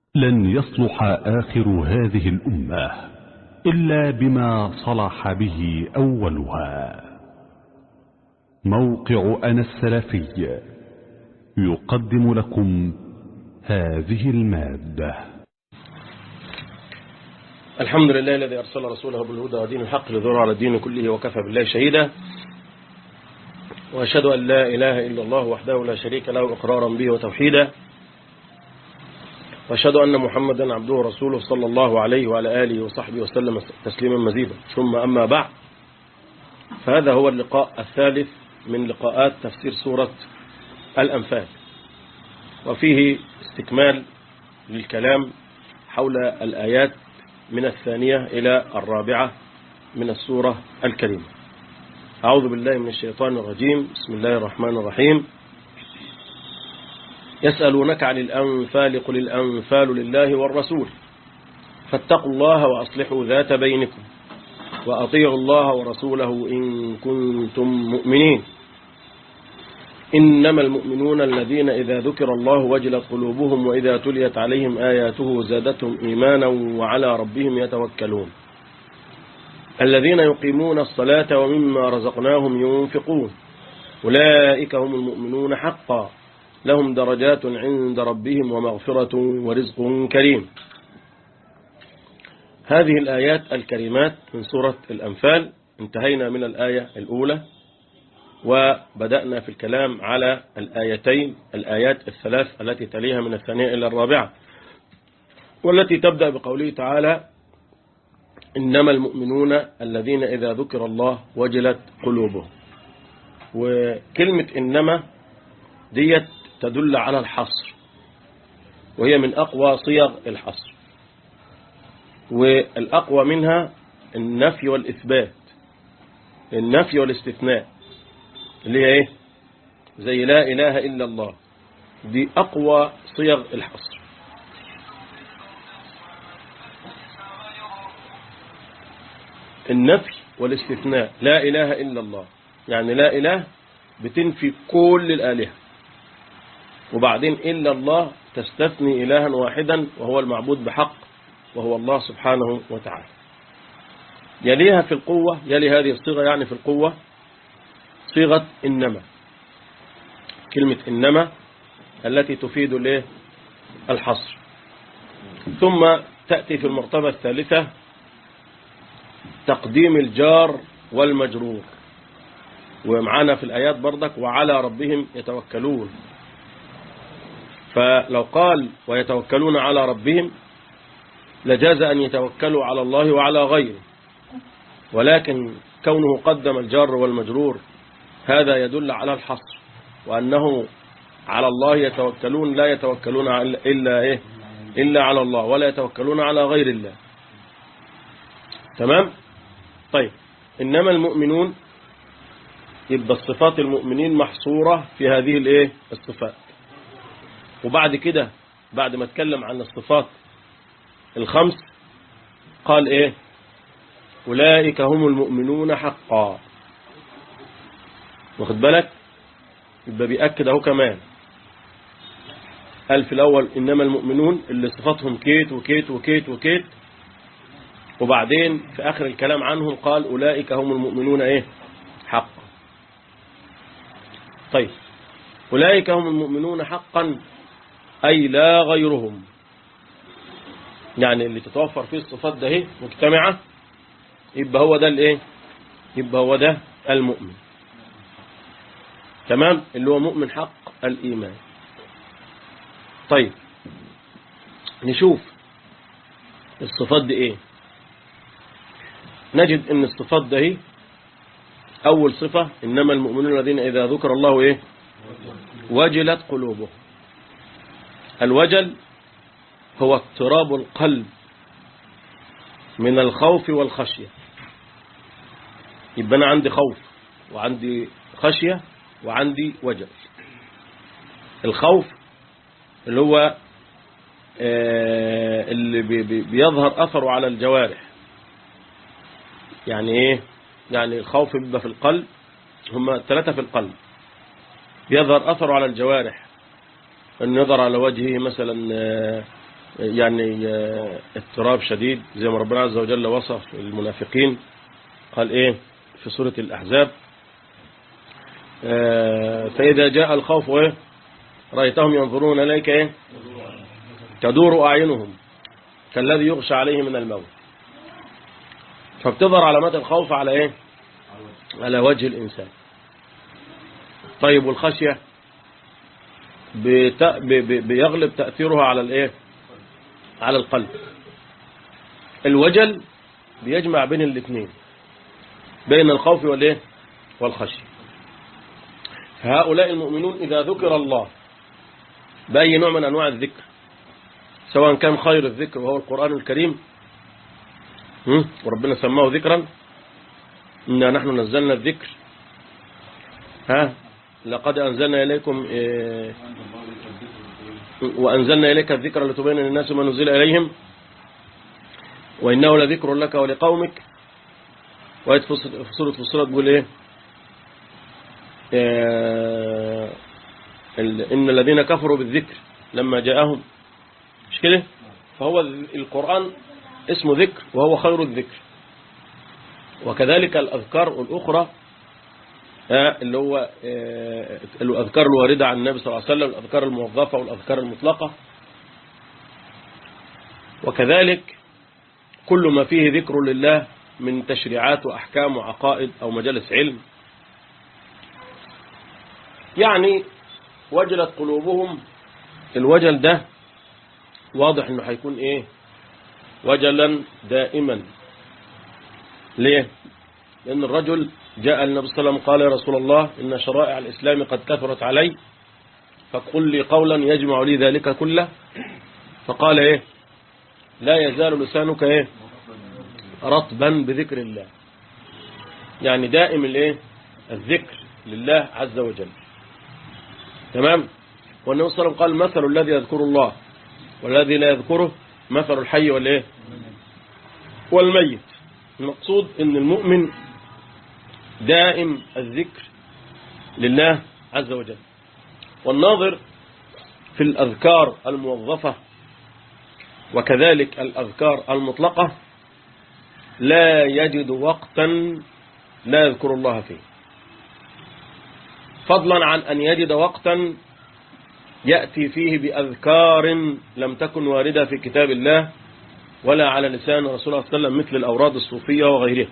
لن يصلح آخر هذه الأمة إلا بما صلح به أولها موقع أنا السلفي يقدم لكم هذه المادة الحمد لله الذي أرسل رسوله بالهدى ودين الحق لذر على الدين كله وكفى بالله شهيدا وأشهد أن لا إله إلا الله وحده لا شريك له إقرارا به وتوحيدا وأشهد أن محمدا عبده ورسوله صلى الله عليه وعلى آله وصحبه وسلم تسليما مزيدا ثم أما بعد فهذا هو اللقاء الثالث من لقاءات تفسير سورة الأنفال وفيه استكمال للكلام حول الآيات من الثانية إلى الرابعة من السورة الكريمة أعوذ بالله من الشيطان الرجيم بسم الله الرحمن الرحيم يسألونك عن الأنفال قل الأنفال لله والرسول فاتقوا الله وأصلحوا ذات بينكم وأطيعوا الله ورسوله إن كنتم مؤمنين إنما المؤمنون الذين إذا ذكر الله وجلت قلوبهم وإذا تليت عليهم آياته زادتهم إيمانا وعلى ربهم يتوكلون الذين يقيمون الصلاة ومما رزقناهم ينفقون أولئك هم المؤمنون حقا لهم درجات عند ربهم ومغفرة ورزق كريم هذه الآيات الكريمات من سورة الأنفال انتهينا من الآية الأولى وبدأنا في الكلام على الآيتين الآيات الثلاث التي تليها من الثانية إلى الرابعة والتي تبدأ بقوله تعالى إنما المؤمنون الذين إذا ذكر الله وجلت قلوبهم وكلمة إنما ديت تدل على الحصر وهي من أقوى صيغ الحصر والأقوى منها النفي والإثبات النفي والاستثناء اللي هي ايه زي لا إله إلا الله دي أقوى صيغ الحصر النفي والاستثناء لا إله إلا الله يعني لا إله بتنفي كل الآلهة وبعدين إلا الله تستثني إلها واحدا وهو المعبود بحق وهو الله سبحانه وتعالى يليها في القوة يلي هذه الصيغة يعني في القوة صيغة إنما كلمة إنما التي تفيد الايه الحصر ثم تأتي في المرتبة الثالثة تقديم الجار والمجرور ومعانا في الآيات بردك وعلى ربهم يتوكلون فلو قال ويتوكلون على ربهم لجاز أن يتوكلوا على الله وعلى غيره ولكن كونه قدم الجار والمجرور هذا يدل على الحصر وأنه على الله يتوكلون لا يتوكلون إلا إيه إلا على الله ولا يتوكلون على غير الله تمام طيب إنما المؤمنون يبقى الصفات المؤمنين محصورة في هذه الايه الصفات وبعد كده بعد ما اتكلم عن الصفات الخمس قال ايه أولئك هم المؤمنون حقا واخد بالك يبقى بيأكد اهو كمان قال في الأول إنما المؤمنون اللي صفاتهم كيت وكيت وكيت وكيت وبعدين في آخر الكلام عنهم قال أولئك هم المؤمنون إيه حقا طيب أولئك هم المؤمنون حقا أي لا غيرهم يعني اللي تتوفر فيه الصفات ده ايه مجتمعة يبقى هو ده الايه يبقى هو ده المؤمن تمام اللي هو مؤمن حق الإيمان طيب نشوف الصفات دي ايه نجد ان الصفات ده ايه اول صفة انما المؤمنون الذين اذا ذكر الله ايه وجلت قلوبهم الوجل هو اضطراب القلب من الخوف والخشية يبقى أنا عندي خوف وعندي خشية وعندي وجل الخوف اللي هو اللي بيظهر أثره على الجوارح يعني إيه يعني الخوف بيبقى في القلب هم ثلاثة في القلب يظهر أثره على الجوارح النظر على وجهه مثلا يعني آه، اضطراب شديد زي ما ربنا عز وجل وصف المنافقين قال ايه في سورة الأحزاب آه، فإذا جاء الخوف ايه رأيتهم ينظرون إليك ايه تدور أعينهم كالذي يغشى عليه من الموت فبتظهر علامات الخوف على ايه على وجه الإنسان طيب والخشية بت... ب... ب... بيغلب تأثيرها على الايه على القلب الوجل بيجمع بين الاثنين بين الخوف والايه والخشية هؤلاء المؤمنون إذا ذكر الله بأي نوع من أنواع الذكر سواء كان خير الذكر وهو القرآن الكريم هم؟ وربنا سماه ذكرا إنا نحن نزلنا الذكر ها لقد أنزلنا إليكم إيه وأنزلنا إليك الذكر لتبين للناس ما نزل إليهم وإنه لذكر لك ولقومك وآية في سورة فصلت تقول إيه آه، ال- إن الذين كفروا بالذكر لما جاءهم مش كده فهو القرآن اسمه ذكر وهو خير الذكر وكذلك الأذكار الأخرى آه، اللي هو آه، الأذكار الواردة عن النبي صلى الله عليه وسلم الأذكار الموظفة والأذكار المطلقة وكذلك كل ما فيه ذكر لله من تشريعات وأحكام وعقائد أو مجالس علم يعني وجلت قلوبهم الوجل ده واضح انه هيكون ايه وجلا دائما ليه لان الرجل جاء النبي صلى الله عليه وسلم قال يا رسول الله ان شرائع الاسلام قد كثرت علي فقل لي قولا يجمع لي ذلك كله فقال ايه لا يزال لسانك ايه رطبا بذكر الله يعني دائم الايه الذكر لله عز وجل تمام والنبي صلى الله عليه وسلم قال مثل الذي يذكر الله والذي لا يذكره مثل الحي والايه والميت المقصود ان المؤمن دائم الذكر لله عز وجل والناظر في الأذكار الموظفة وكذلك الأذكار المطلقة لا يجد وقتا لا يذكر الله فيه فضلا عن أن يجد وقتا يأتي فيه بأذكار لم تكن واردة في كتاب الله ولا على لسان رسول الله صلى الله عليه وسلم مثل الأوراد الصوفية وغيرها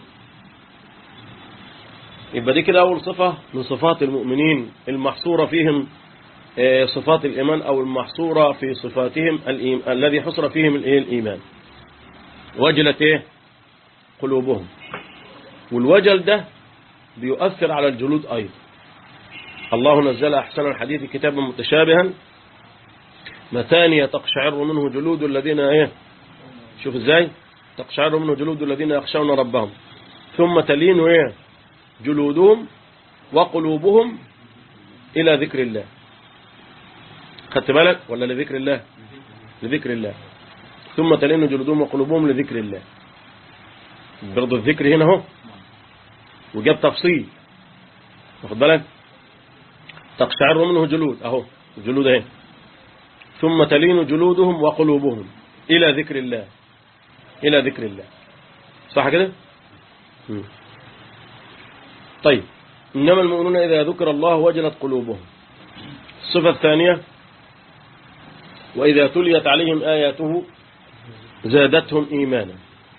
يبقى دي كده أول صفة من صفات المؤمنين المحصورة فيهم آه، صفات الإيمان أو المحصورة في صفاتهم الإيم... الذي حصر فيهم الإيه؟ الإيمان وجلت إيه قلوبهم والوجل ده بيؤثر على الجلود أيضا الله نزل أحسن الحديث كتابا متشابها مثانية تقشعر منه جلود الذين إيه شوف إزاي تقشعر منه جلود الذين يخشون ربهم ثم تلين إيه جلودهم وقلوبهم إلى ذكر الله خدت بالك ولا لذكر الله لذكر الله ثم تلين جلودهم وقلوبهم لذكر الله برضو الذكر هنا اهو وجاب تفصيل واخد بالك تقشعر منه جلود اهو الجلود اهي ثم تلين جلودهم وقلوبهم الى ذكر الله الى ذكر الله صح كده مم. طيب انما المؤمنون اذا ذكر الله وجلت قلوبهم الصفه الثانيه واذا تليت عليهم اياته زادتهم ايمانا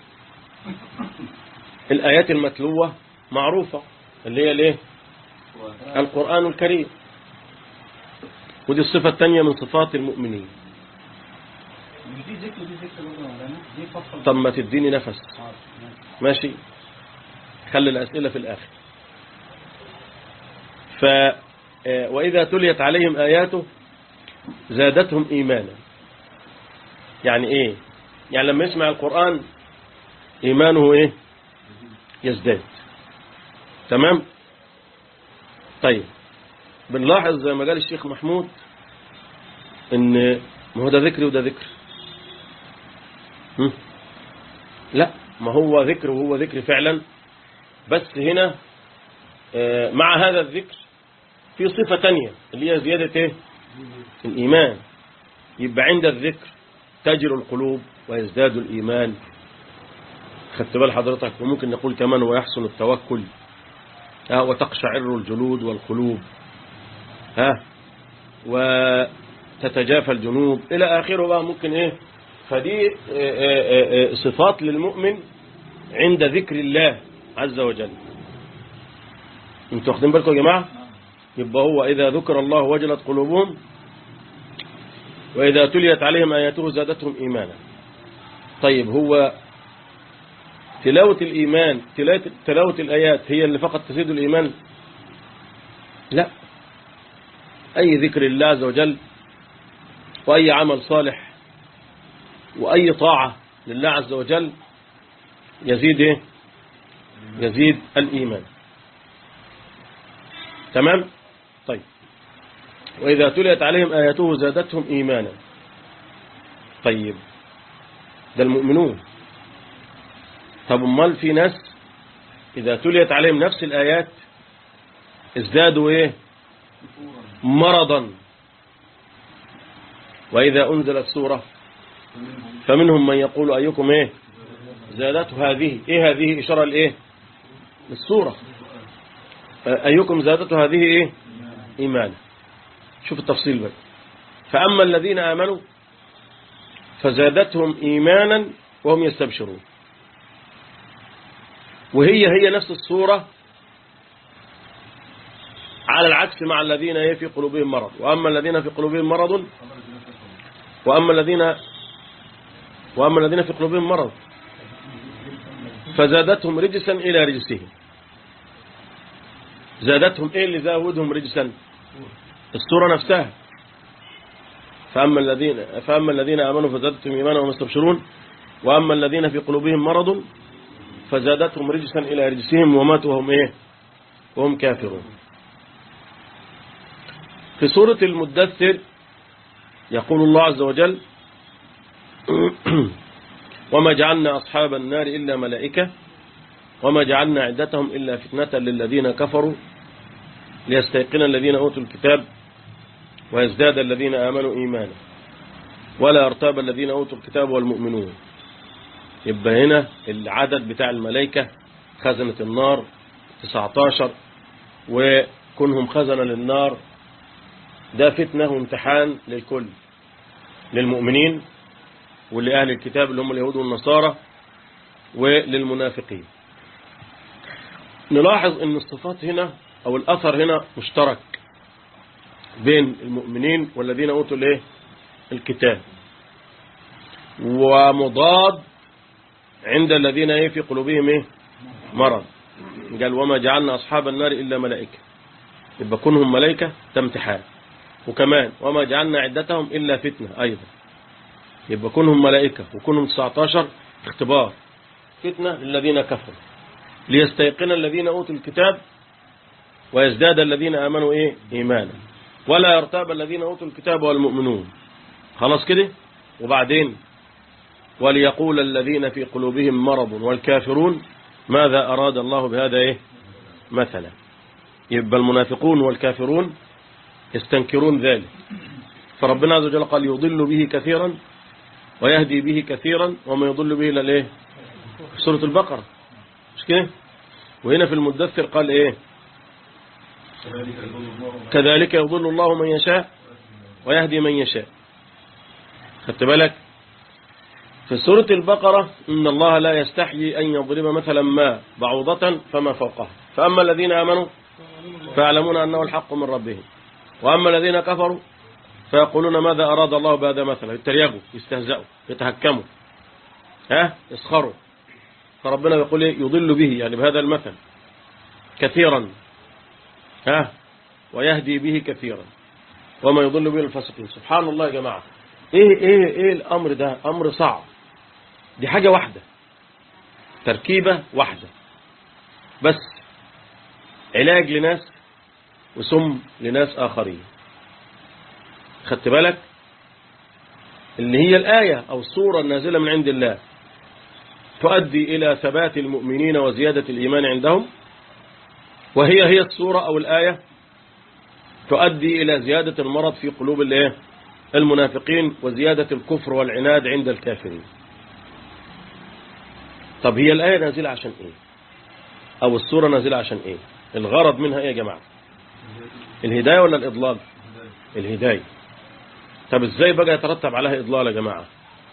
الآيات المتلوة معروفة اللي هي الايه القرآن الكريم ودي الصفة الثانية من صفات المؤمنين مش دي ذكر دي ذكر برضه يا مولانا دي فصل طب ما تديني نفس آه، ماشي. ماشي خلي الأسئلة في الآخر ف آه، وإذا تليت عليهم آياته زادتهم إيمانا يعني إيه يعني لما يسمع القرآن إيمانه إيه يزداد تمام طيب بنلاحظ زي ما قال الشيخ محمود ان ما هو ده ذكر وده ذكر هم؟ لا ما هو ذكر وهو ذكر فعلا بس هنا آه، مع هذا الذكر في صفة تانية اللي هي زيادة ايه الإيمان يبقى عند الذكر تجر القلوب ويزداد الإيمان خدت بال حضرتك وممكن نقول كمان ويحسن التوكل ها وتقشعر الجلود والقلوب ها وتتجافى الجنوب إلى آخره بقى ممكن إيه فدي آه، آه، آه، صفات للمؤمن عند ذكر الله عز وجل انتوا واخدين بالكم يا جماعة يبقى هو إذا ذكر الله وجلت قلوبهم وإذا تليت عليهم آياته زادتهم إيمانا طيب هو تلاوة الإيمان تلاوة, تلاوة الآيات هي اللي فقط تزيد الإيمان لا أي ذكر الله عز وجل وأي عمل صالح وأي طاعة لله عز وجل يزيد إيه؟ يزيد الإيمان تمام طيب وإذا تليت عليهم آياته زادتهم إيمانا طيب ده المؤمنون طب امال في ناس إذا تليت عليهم نفس الآيات ازدادوا إيه مرضا وإذا أنزلت سورة فمنهم من يقول أيكم إيه زادته هذه إيه هذه إشارة لإيه السورة أيكم زادته هذه إيه إيمانا شوف التفصيل بقى فأما الذين آمنوا فزادتهم إيمانا وهم يستبشرون وهي هي نفس الصورة على العكس مع الذين في قلوبهم مرض وأما الذين في قلوبهم مرض وأما الذين وأما الذين في قلوبهم مرض فزادتهم رجسا إلى رجسهم زادتهم إيه اللي زاودهم رجسا الصورة نفسها فأما الذين فأما الذين آمنوا فزادتهم إيمانا وهم يستبشرون وأما الذين في قلوبهم مرض فزادتهم رجسا إلى رجسهم وماتوا وهم إيه وهم كافرون في سورة المدثر يقول الله عز وجل وما جعلنا أصحاب النار إلا ملائكة وما جعلنا عدتهم إلا فتنة للذين كفروا ليستيقن الذين أوتوا الكتاب ويزداد الذين آمنوا إيمانا ولا يرتاب الذين أوتوا الكتاب والمؤمنون يبقى هنا العدد بتاع الملائكة خزنة النار 19 وكونهم خزنة للنار ده فتنة وامتحان للكل للمؤمنين ولأهل الكتاب اللي هم اليهود والنصارى وللمنافقين نلاحظ ان الصفات هنا او الاثر هنا مشترك بين المؤمنين والذين اوتوا الايه الكتاب ومضاد عند الذين ايه في قلوبهم ايه مرض قال وما جعلنا اصحاب النار الا ملائكه يبقى كونهم ملائكه ده امتحان وكمان وما جعلنا عدتهم الا فتنه ايضا يبقى كونهم ملائكه وكونهم 19 اختبار فتنه للذين كفروا ليستيقن الذين اوتوا الكتاب ويزداد الذين امنوا ايه ايمانا ولا يرتاب الذين اوتوا الكتاب والمؤمنون خلاص كده وبعدين وليقول الذين في قلوبهم مرض والكافرون ماذا أراد الله بهذا إيه مثلا يبقى المنافقون والكافرون يستنكرون ذلك فربنا عز وجل قال يضل به كثيرا ويهدي به كثيرا وما يضل به إلا الإيه في سورة البقرة مش كده وهنا في المدثر قال إيه كذلك يضل الله من يشاء ويهدي من يشاء خدت بالك في سورة البقرة إن الله لا يستحيي أن يضرب مثلا ما بعوضة فما فوقها فأما الذين آمنوا فيعلمون أنه الحق من ربهم وأما الذين كفروا فيقولون ماذا أراد الله بهذا مثلا يتريقوا يستهزئوا يتهكموا ها يسخروا فربنا يقول إيه؟ يضل به يعني بهذا المثل كثيرا ها ويهدي به كثيرا وما يضل به الفاسقين سبحان الله يا جماعة ايه ايه ايه الامر ده امر صعب دي حاجة واحدة تركيبة واحدة بس علاج لناس وسم لناس آخرين خدت بالك اللي هي الآية أو الصورة النازلة من عند الله تؤدي إلى ثبات المؤمنين وزيادة الإيمان عندهم وهي هي الصورة أو الآية تؤدي إلى زيادة المرض في قلوب الايه المنافقين وزيادة الكفر والعناد عند الكافرين طب هي الآية نازلة عشان إيه أو السورة نازلة عشان إيه الغرض منها إيه يا جماعة الهداية ولا الإضلال الهداية طب إزاي بقى يترتب عليها إضلال يا جماعة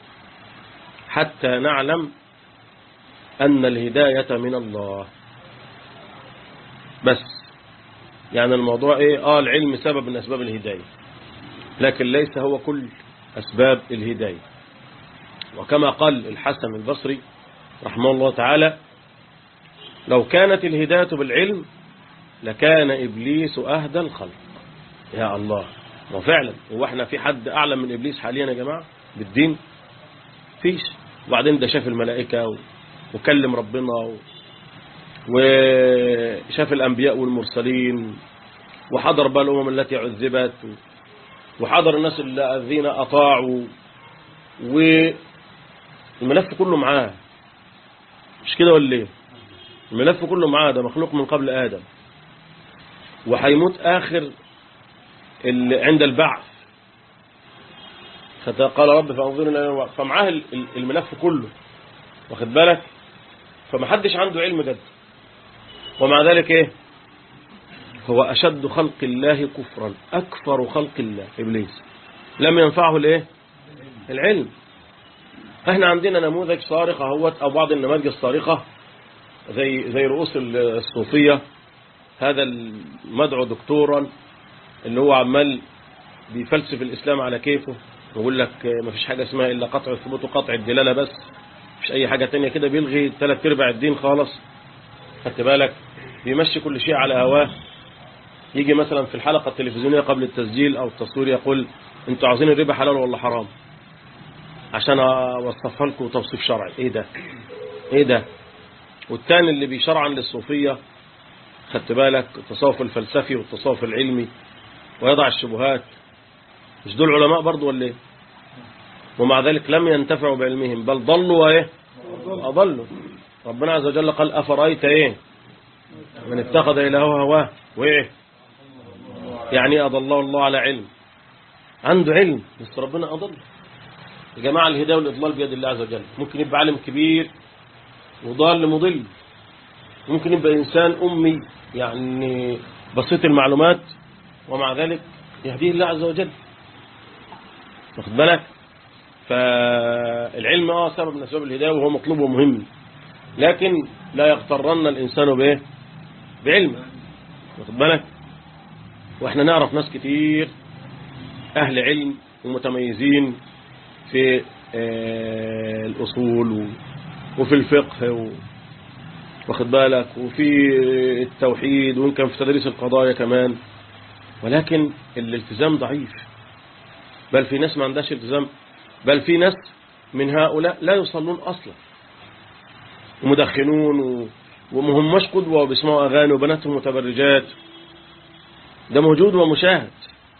حتى نعلم أن الهداية من الله بس يعني الموضوع إيه آه العلم سبب من أسباب الهداية لكن ليس هو كل أسباب الهداية وكما قال الحسن البصري رحمه الله تعالى لو كانت الهداية بالعلم لكان إبليس أهدى الخلق يا الله وفعلا هو احنا في حد أعلم من إبليس حاليا يا جماعة بالدين فيش وبعدين ده شاف الملائكة و... وكلم ربنا و... وشاف الأنبياء والمرسلين وحضر بقى الأمم التي عذبت و... وحضر الناس الذين أطاعوا والملف كله معاه مش كده ولا ايه الملف كله معاه ده مخلوق من قبل آدم وهيموت آخر اللي عند البعث قال رب فانظرنا فمعاه الملف كله واخد بالك فما حدش عنده علم جد ومع ذلك ايه هو أشد خلق الله كفرا أكفر خلق الله إبليس لم ينفعه الايه العلم احنا عندنا نموذج صارخ اهوت او بعض النماذج الصارخة زي زي رؤوس الصوفية هذا المدعو دكتورا اللي هو عمال بيفلسف الإسلام على كيفه ويقول لك ما فيش حاجة اسمها إلا قطع الثبوت وقطع الدلالة بس مش أي حاجة تانية كده بيلغي ثلاث ارباع الدين خالص خدت بالك بيمشي كل شيء على هواه يجي مثلا في الحلقة التلفزيونية قبل التسجيل أو التصوير يقول انتوا عاوزين الربا حلال ولا حرام عشان اوصفها لكم توصيف شرعي ايه ده ايه ده والتاني اللي بيشرعا للصوفية خدت بالك التصوف الفلسفي والتصوف العلمي ويضع الشبهات مش دول علماء برضو ولا ايه ومع ذلك لم ينتفعوا بعلمهم بل ضلوا وايه اضلوا ربنا عز وجل قال افرايت ايه من اتخذ الهه هواه وايه يعني اضله الله على علم عنده علم بس ربنا اضله يا جماعه الهدايه والاضلال بيد الله عز وجل ممكن يبقى عالم كبير وضال مضل ممكن يبقى انسان امي يعني بسيط المعلومات ومع ذلك يهديه الله عز وجل واخد بالك فالعلم اه سبب من اسباب الهدايه وهو مطلوب ومهم لكن لا يغترن الانسان بايه بعلمه واخد بالك واحنا نعرف ناس كتير اهل علم ومتميزين في آه الاصول وفي الفقه و واخد بالك وفي التوحيد وإن كان في تدريس القضايا كمان ولكن الالتزام ضعيف بل في ناس ما عندهاش التزام بل في ناس من هؤلاء لا يصلون أصلا ومدخنون و... ومهمش قدوة وبيسمعوا أغاني وبناتهم متبرجات ده موجود ومشاهد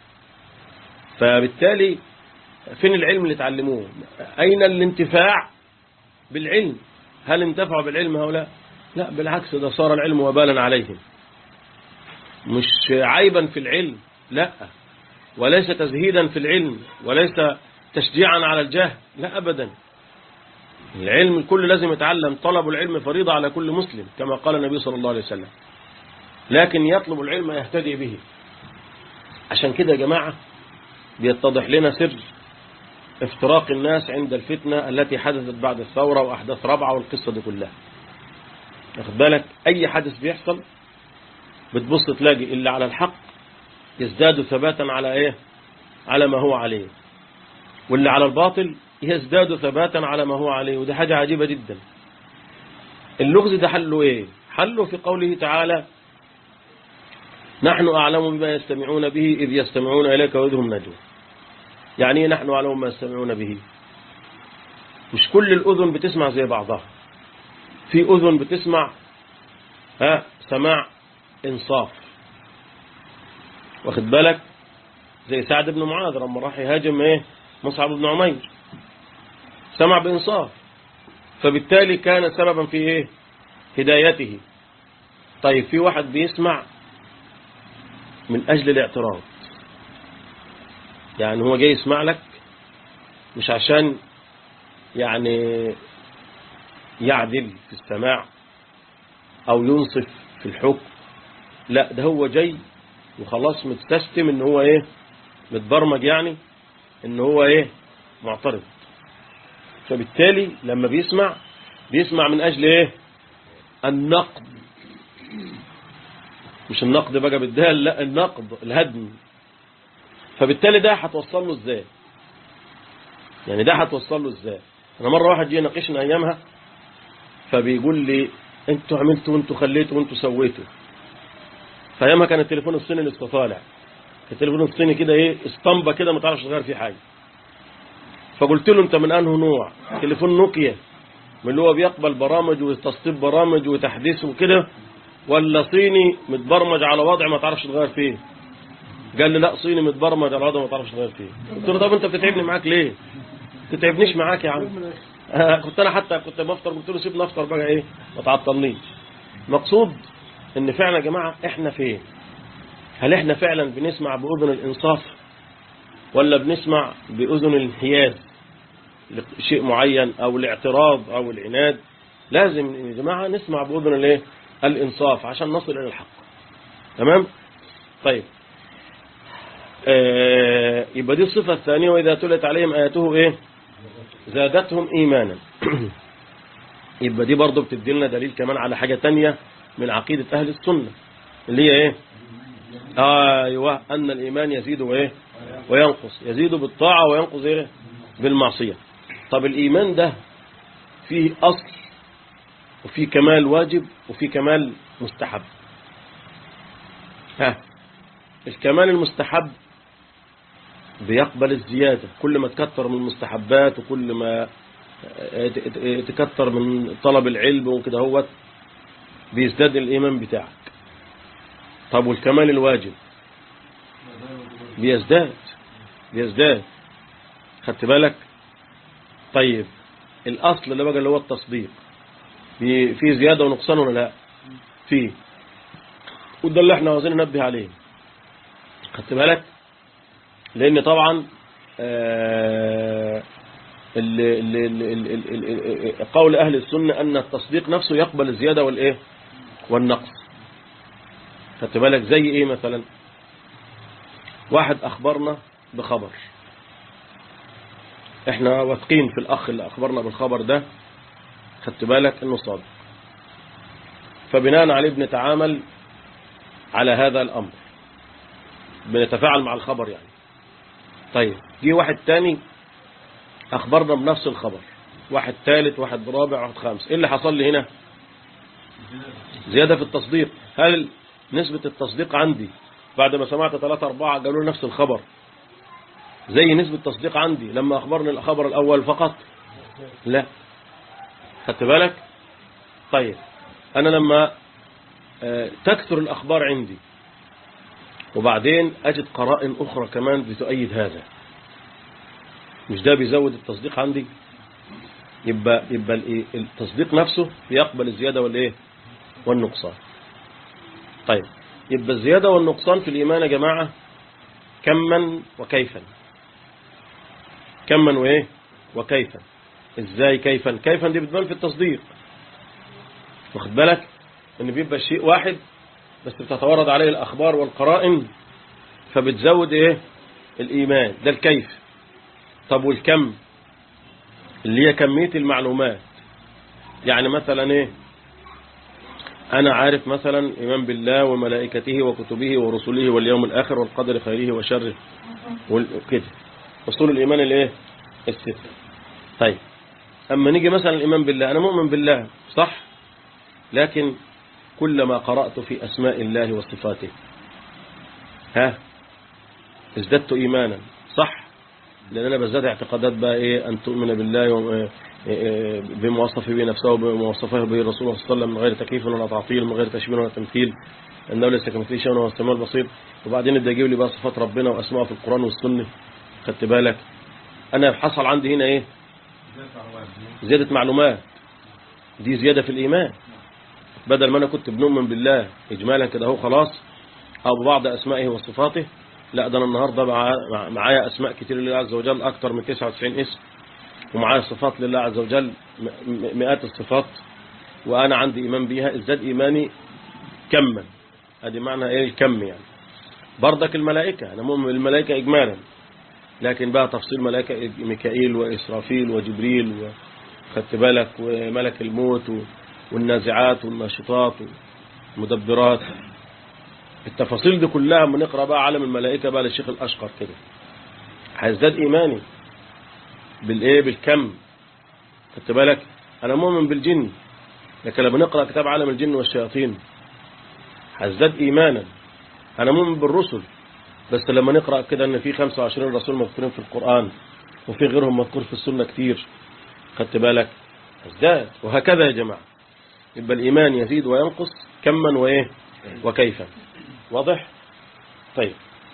فبالتالي فين العلم اللي تعلموه أين الانتفاع بالعلم هل انتفعوا بالعلم هؤلاء لا بالعكس ده صار العلم وبالا عليهم مش عيبا في العلم لا وليس تزهيدا في العلم وليس تشجيعا على الجهل لا أبدا العلم الكل لازم يتعلم طلب العلم فريضة على كل مسلم كما قال النبي صلى الله عليه وسلم لكن يطلب العلم يهتدي به عشان كده يا جماعة بيتضح لنا سر افتراق الناس عند الفتنة التي حدثت بعد الثورة وأحداث رابعة والقصة دي كلها واخد بالك أي حدث بيحصل بتبص تلاقي اللي على الحق يزداد ثباتا على إيه على ما هو عليه واللي على الباطل يزداد ثباتا على ما هو عليه ودي حاجة عجيبة جدا اللغز ده حله إيه حله في قوله تعالى نحن أعلم بما يستمعون به إذ يستمعون إليك وإذ هم نجوى يعني ايه نحن أعلم ما يستمعون به مش كل الأذن بتسمع زي بعضها في أذن بتسمع ها سماع إنصاف واخد بالك زي سعد بن معاذ لما راح يهاجم ايه مصعب بن عمير سمع بإنصاف فبالتالي كان سببا في ايه هدايته طيب في واحد بيسمع من أجل الاعتراض يعني هو جاي يسمع لك مش عشان يعني يعدل في السماع او ينصف في الحكم لا ده هو جاي وخلاص متسيستم ان هو ايه متبرمج يعني ان هو ايه معترض فبالتالي لما بيسمع بيسمع من اجل ايه النقد مش النقد بقى بالدال لا النقد الهدم فبالتالي ده هتوصل له ازاي يعني ده هتوصل له ازاي انا مره واحد جه يناقشنا ايامها فبيقول لي انتوا عملتوا وانتوا خليتوا وانتوا سويتوا فايامها كان التليفون الصيني لسه طالع التليفون الصيني كده ايه اسطمبه كده ما تعرفش تغير فيه حاجه فقلت له انت من انه نوع تليفون نوكيا من اللي هو بيقبل برامج وتسطيب برامج وتحديث وكده ولا صيني متبرمج على وضع ما تعرفش تغير فيه قال لي لا صيني متبرمج على وضع ما تعرفش تغير فيه قلت له طب انت بتتعبني معاك ليه تتعبنيش معاك يا عم آه، كنت انا حتى كنت بفطر قلت له سيبني افطر بقى ايه ما تعطلنيش مقصود ان فعلا يا جماعه احنا فين هل احنا فعلا بنسمع باذن الانصاف ولا بنسمع باذن الانحياز لشيء معين او الاعتراض او العناد لازم يا جماعه نسمع باذن الايه الانصاف عشان نصل الى الحق تمام طيب آه يبقى دي الصفه الثانيه واذا تلت عليهم اياته ايه زادتهم ايمانا يبقى دي برضه بتدي لنا دليل كمان على حاجه تانية من عقيده اهل السنه اللي هي ايه ايوه ان الايمان يزيد وايه وينقص يزيد بالطاعه وينقص ايه بالمعصيه طب الايمان ده فيه اصل وفيه كمال واجب وفيه كمال مستحب ها الكمال المستحب بيقبل الزيادة كل ما تكتر من المستحبات وكل ما تكتر من طلب العلم وكده هو بيزداد الإيمان بتاعك طب والكمال الواجب بيزداد بيزداد خدت بالك طيب الأصل اللي بقى اللي هو التصديق بي- فيه زيادة ونقصان ولا لا فيه وده اللي احنا عاوزين ننبه عليه خدت بالك لان طبعا آه، ال- ال- ال- ال- ال- ال- ال- قول اهل السنه ان التصديق نفسه يقبل الزياده والايه والنقص خدت بالك زي ايه مثلا واحد اخبرنا بخبر احنا واثقين في الاخ اللي اخبرنا بالخبر ده خدت بالك انه صادق فبناء عليه بنتعامل على هذا الامر بنتفاعل مع الخبر يعني طيب جه واحد تاني اخبرنا بنفس الخبر واحد ثالث واحد رابع واحد خامس ايه اللي حصل لي هنا زيادة في التصديق هل نسبة التصديق عندي بعد ما سمعت ثلاثة أربعة قالوا لي نفس الخبر زي نسبة التصديق عندي لما أخبرني الخبر الأول فقط لا خدت بالك طيب أنا لما آه، تكثر الأخبار عندي وبعدين أجد قرائن أخرى كمان بتؤيد هذا مش ده بيزود التصديق عندي يبقى يبقى الإيه؟ التصديق نفسه يقبل الزيادة والإيه والنقصان طيب يبقى الزيادة والنقصان في الإيمان يا جماعة كما وكيفا كما وإيه وكيفا إزاي كيفا كيفا دي بتبان في التصديق واخد بالك إن بيبقى شيء واحد بس بتتورد عليه الأخبار والقرائن فبتزود إيه الإيمان ده الكيف طب والكم اللي هي كمية المعلومات يعني مثلا إيه أنا عارف مثلا إيمان بالله وملائكته وكتبه ورسله واليوم الآخر والقدر خيره وشره وكده أصول الإيمان الإيه الستة طيب أما نيجي مثلا الإيمان بالله أنا مؤمن بالله صح لكن كلما قرأت في أسماء الله وصفاته ها ازددت إيمانا صح لأن أنا بزداد اعتقادات بقى إيه أن تؤمن بالله وم- إيه بما وصف به نفسه وبما وصفه به الرسول صلى الله عليه وسلم من غير تكييف ولا تعطيل من غير تشبيه ولا تمثيل أنه ليس كمثله شيء وهو السميع البصير وبعدين يبدأ يجيب لي بقى صفات ربنا وأسماءه في القرآن والسنة خدت بالك أنا حصل عندي هنا إيه زيادة معلومات دي زيادة في الإيمان بدل ما أنا كنت بنؤمن بالله إجمالا كده هو خلاص أو ببعض أسمائه وصفاته لا ده انا النهارده مع- مع- معايا اسماء كتير لله عز وجل اكتر من 99 اسم ومعايا صفات لله عز وجل م- م- مئات الصفات وانا عندي ايمان بيها ازداد ايماني كما ادي معنى ايه الكم يعني بردك الملائكه انا مؤمن بالملائكه اجمالا لكن بقى تفصيل ملائكه ميكائيل واسرافيل وجبريل و... خدت بالك وملك الموت و- والنازعات والناشطات والمدبرات التفاصيل دي كلها لما نقرا بقى عالم الملائكه بقى للشيخ الاشقر كده هيزداد ايماني بالايه بالكم خدت بالك انا مؤمن بالجن لكن لما نقرا كتاب عالم الجن والشياطين هيزداد ايمانا انا مؤمن بالرسل بس لما نقرا كده ان في 25 رسول مذكورين في القران وفي غيرهم مذكور في السنه كتير خدت بالك ازداد وهكذا يا جماعة يبقى الإيمان يزيد وينقص كما وإيه وكيفا واضح طيب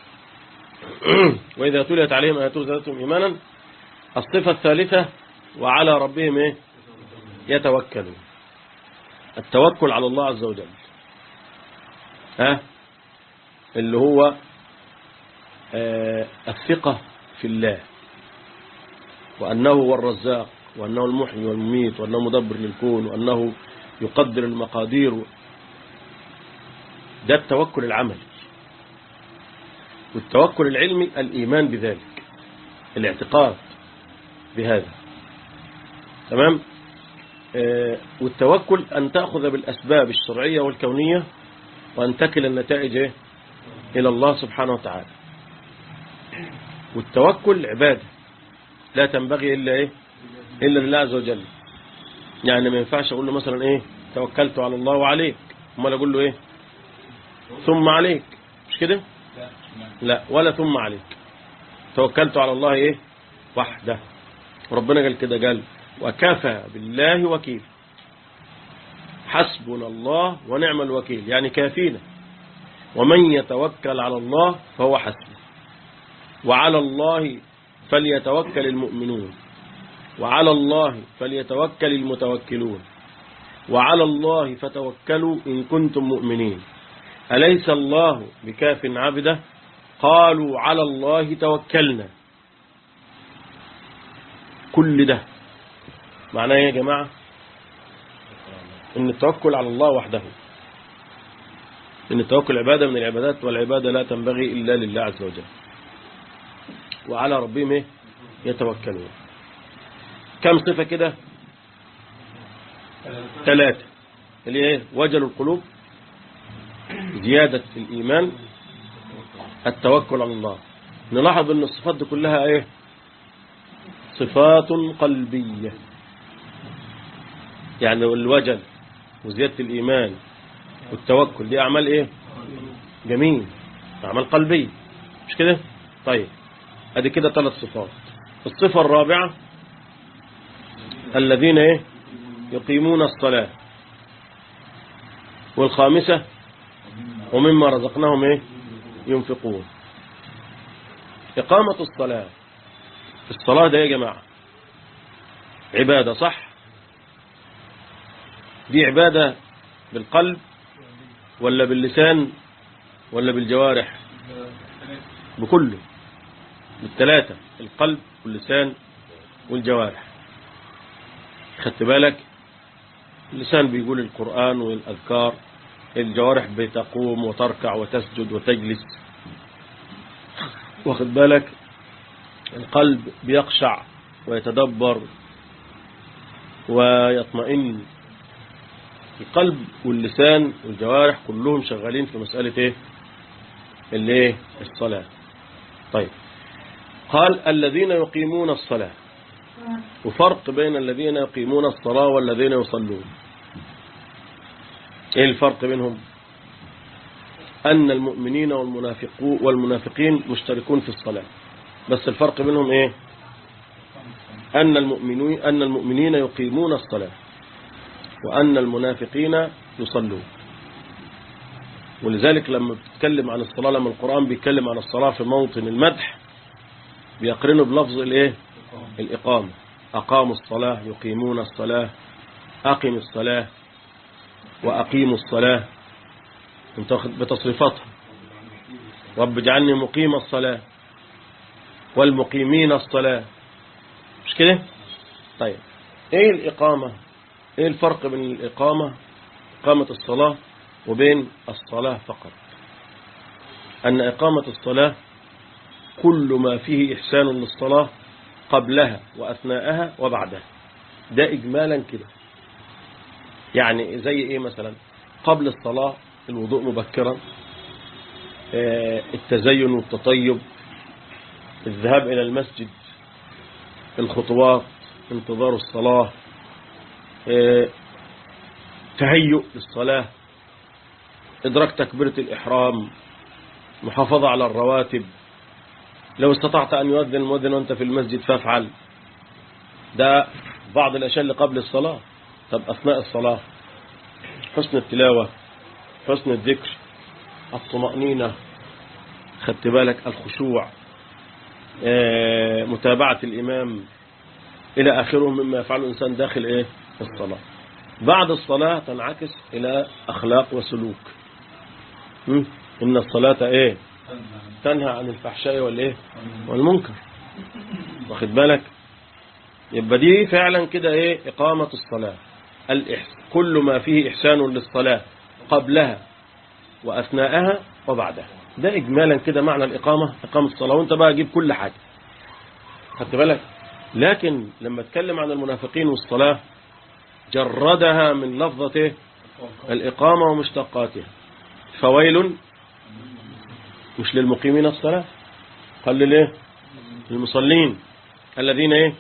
وإذا تليت عليهم آياته زادتهم إيمانا الصفة الثالثة وعلى ربهم إيه يتوكلون التوكل على الله عز وجل ها اللي هو آه الثقة في الله وأنه هو الرزاق وأنه المحيي والمميت وأنه مدبر للكون وأنه يقدر المقادير ده التوكل العملي والتوكل العلمي الإيمان بذلك الاعتقاد بهذا تمام آه والتوكل أن تأخذ بالأسباب الشرعية والكونية وأن تكل النتائج إيه؟ إلى الله سبحانه وتعالى والتوكل عبادة لا تنبغي إلا إيه إلا لله عز وجل يعني ما ينفعش أقول له مثلا إيه توكلت على الله وعليك امال أقول له إيه ثم عليك مش كده لا ولا ثم عليك توكلت على الله إيه وحده وربنا قال كده قال وكفى بالله وكيل حسبنا الله ونعم الوكيل يعني كافينا ومن يتوكل على الله فهو حسبه وعلى الله فليتوكل المؤمنون وعلى الله فليتوكل المتوكلون وعلى الله فتوكلوا إن كنتم مؤمنين أليس الله بكاف عبده قالوا على الله توكلنا كل ده معناه يا جماعة ان التوكل على الله وحده ان التوكل عبادة من العبادات والعبادة لا تنبغي إلا لله عز وجل وعلى ربهم إيه؟ يتوكلون كم صفة كده ثلاثة اللي ايه وجل القلوب زيادة الإيمان التوكل على الله نلاحظ ان الصفات دي كلها ايه صفات قلبية يعني الوجل وزيادة الإيمان والتوكل دي أعمال إيه جميل أعمال قلبية مش كده طيب ادي كده ثلاث صفات الصفة الرابعة الذين إيه يقيمون الصلاة والخامسة ومما رزقناهم إيه ينفقون إقامة الصلاة الصلاة ده يا جماعة عبادة صح دي عبادة بالقلب ولا باللسان ولا بالجوارح بكله بالثلاثة القلب واللسان والجوارح خدت بالك اللسان بيقول القرآن والأذكار الجوارح بتقوم وتركع وتسجد وتجلس واخد بالك القلب بيقشع ويتدبر ويطمئن القلب واللسان والجوارح كلهم شغالين في مسألة ايه اللي ايه الصلاة طيب قال الذين يقيمون الصلاة وفرق بين الذين يقيمون الصلاة والذين يصلون ايه الفرق بينهم أن المؤمنين والمنافقون والمنافقين مشتركون في الصلاة بس الفرق بينهم ايه أن المؤمنين أن المؤمنين يقيمون الصلاة وأن المنافقين يصلون ولذلك لما بتتكلم عن الصلاة لما القرآن بيتكلم عن الصلاة في موطن المدح بيقرنه بلفظ الايه الإقامة أقاموا الصلاة يقيمون الصلاة أقم الصلاة وأقيموا الصلاة بتصريفاتها رب اجعلني مقيم الصلاة والمقيمين الصلاة مش كده طيب ايه الإقامة ايه الفرق بين الإقامة إقامة الصلاة وبين الصلاة فقط أن إقامة الصلاة كل ما فيه إحسان للصلاة قبلها وأثناءها وبعدها ده إجمالا كده يعني زي إيه مثلا قبل الصلاة الوضوء مبكرا آه، التزين والتطيب الذهاب إلى المسجد الخطوات انتظار الصلاة آه، تهيؤ للصلاة إدراك تكبيرة الإحرام محافظة على الرواتب لو استطعت أن يؤذن المؤذن وأنت في المسجد فافعل ده بعض الأشياء اللي قبل الصلاة طب أثناء الصلاة حسن التلاوة حسن الذكر الطمأنينة خدت بالك الخشوع آه، متابعة الإمام إلى آخره مما يفعله الإنسان داخل إيه الصلاة بعد الصلاة تنعكس إلى أخلاق وسلوك م? إن الصلاة إيه تنهى عن الفحشاء والإيه والمنكر واخد بالك يبقى دي فعلا كده إيه إقامة الصلاة الإحس كل ما فيه إحسان للصلاة قبلها وأثناءها وبعدها ده إجمالا كده معنى الإقامة إقامة الصلاة وانت بقى جيب كل حاجة خدت بالك لكن لما اتكلم عن المنافقين والصلاة جردها من لفظة إيه؟ الإقامة ومشتقاتها فويل مش للمقيمين الصلاة قال ليه للمصلين الذين ايه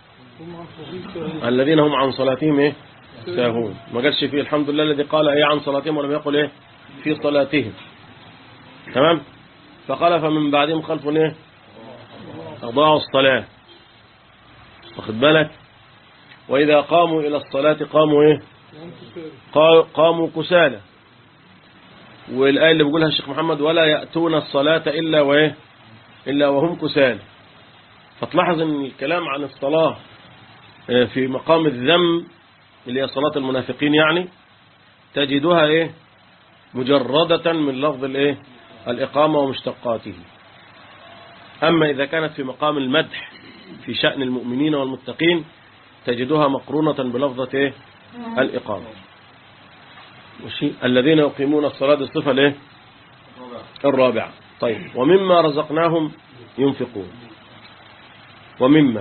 الذين هم عن صلاتهم ايه ساهون ما قالش فيه الحمد لله الذي قال ايه عن صلاتهم ولم يقل ايه في صلاتهم تمام فقال فمن بعدهم خلف ايه اضاعوا الصلاة واخد بالك واذا قاموا الى الصلاة قاموا ايه قا- قاموا كسالى والآية اللي بيقولها الشيخ محمد ولا يأتون الصلاة إلا وإيه إلا وهم كسالى فتلاحظ ان الكلام عن الصلاة آه، في مقام الذم اللي هي صلاة المنافقين يعني تجدها ايه مجردة من لفظ الايه الإقامة ومشتقاته أما إذا كانت في مقام المدح في شأن المؤمنين والمتقين تجدها مقرونة بلفظة ايه الإقامة ماشي الذين يقيمون الصلاة دي الصفة الايه الرابعة طيب ومما رزقناهم ينفقون ومما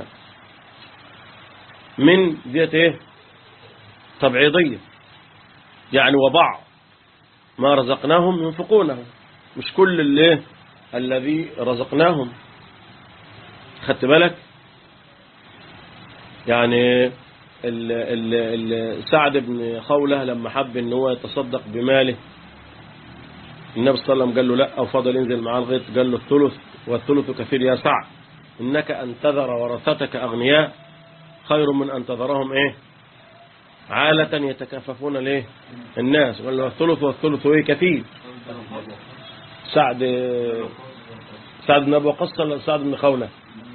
من ديت ايه تبعيضية يعني وبعض ما رزقناهم ينفقونه مش كل اللي الذي رزقناهم خدت بالك يعني ال ال ال سعد بن خولة لما حب ان هو يتصدق بماله النبي صلى الله عليه وسلم قال له لا او فضل ينزل معاه الغيط قال له الثلث والثلث كثير يا سعد انك ان تذر ورثتك اغنياء خير من ان تذرهم ايه عالة يتكاففون ليه الناس قال له الثلث والثلث ايه كثير سعد سعد بن ابي وقاص ولا سعد بن خولة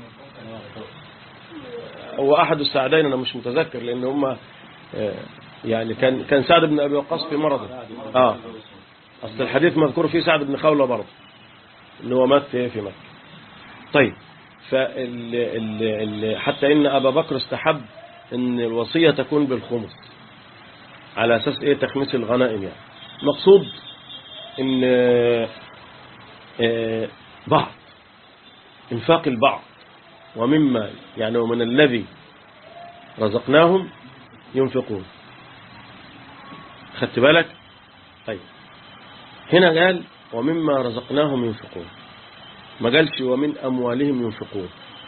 هو احد السعدين انا مش متذكر لان هم يعني كان كان سعد بن ابي وقاص في مرضه اه اصل الحديث مذكور فيه سعد بن خولة برضه اللي هو مات في في مكه طيب فال ال ال حتى ان ابا بكر استحب ان الوصيه تكون بالخمس على اساس ايه تخميس الغنائم يعني مقصود ان آه، بعض انفاق البعض ومما يعني ومن الذي رزقناهم ينفقون خدت بالك طيب هنا قال ومما رزقناهم ينفقون ما قالش ومن أموالهم ينفقون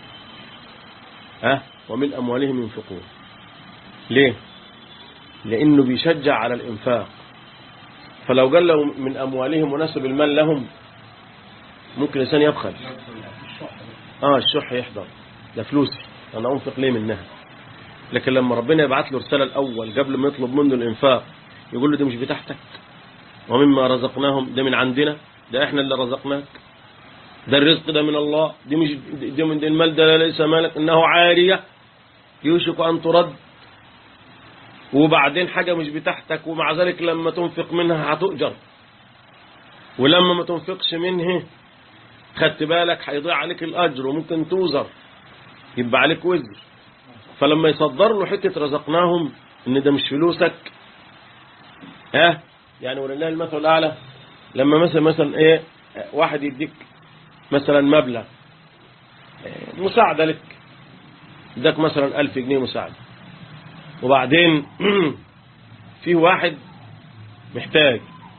ها ومن أموالهم ينفقون ليه لأنه بيشجع على الإنفاق فلو قال له من أموالهم ونسب المال لهم ممكن الإنسان يبخل آه الشح يحضر ده فلوسي أنا أنفق ليه منها لكن لما ربنا يبعت له رسالة الأول قبل ما يطلب منه الإنفاق يقول له دي مش بتاعتك ومما رزقناهم ده من عندنا ده احنا اللي رزقناك ده الرزق ده من الله دي مش دي من المال ده ليس مالك انه عارية يوشك ان ترد وبعدين حاجة مش بتاعتك ومع ذلك لما تنفق منها هتؤجر ولما ما تنفقش منه خدت بالك هيضيع عليك الأجر وممكن توزر يبقى عليك وزر فلما يصدر له حتة رزقناهم ان ده مش فلوسك ها يعني ولله المثل الأعلى لما مثلا مثلا ايه واحد يديك مثلا مبلغ إيه، مساعدة لك اداك مثلا ألف جنيه مساعدة وبعدين في واحد محتاج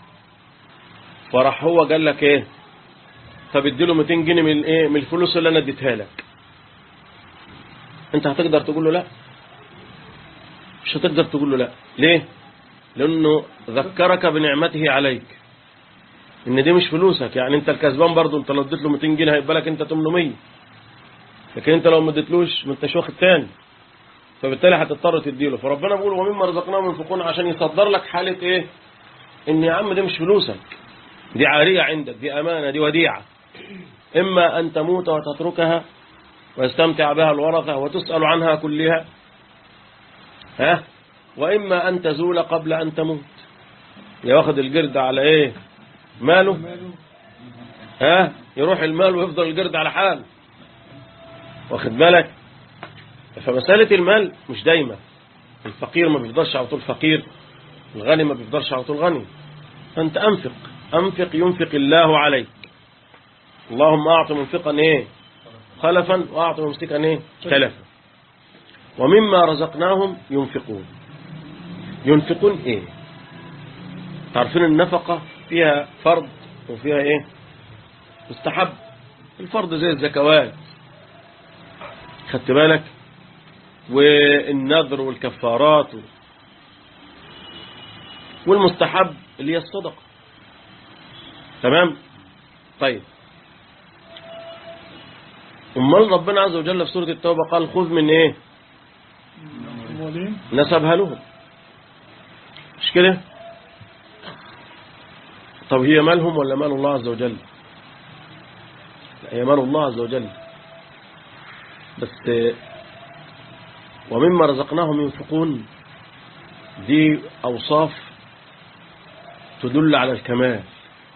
فراح هو قال لك ايه طب اديله 200 جنيه من ايه من الفلوس اللي انا اديتها لك انت هتقدر تقول له لا مش هتقدر تقول له لا ليه لانه ذكرك بنعمته عليك ان دي مش فلوسك يعني انت الكسبان برضه انت لو اديت له 200 جنيه هيبقى لك انت 800 لكن انت لو ما اديتلوش ما انتش واخد تاني فبالتالي هتضطر تديله فربنا بيقول ومما رزقناهم ينفقون عشان يصدر لك حالة ايه ان يا عم دي مش فلوسك دي عارية عندك دي امانة دي وديعة اما ان تموت وتتركها ويستمتع بها الورثة وتسأل عنها كلها ها واما ان تزول قبل ان تموت يا واخد الجرد على ايه ماله ها يروح المال ويفضل الجرد على حال واخد بالك فمسألة المال مش دايما الفقير ما بيفضلش على طول فقير الغني ما بيفضلش على طول غني فانت انفق انفق ينفق الله عليك اللهم اعط منفقا ايه خلفا واعط ممسكا ايه تلفا ومما رزقناهم ينفقون ينفقون ايه تعرفين النفقة فيها فرض وفيها ايه مستحب الفرض زي الزكوات خدت بالك والنذر والكفارات والمستحب اللي هي الصدقة تمام طيب امال ربنا عز وجل في سورة التوبة قال خذ من ايه أموالين نسبها لهم مش كده طب هي مالهم ولا مال الله عز وجل لا هي مال الله عز وجل بس ومما رزقناهم ينفقون دي أوصاف تدل على الكمال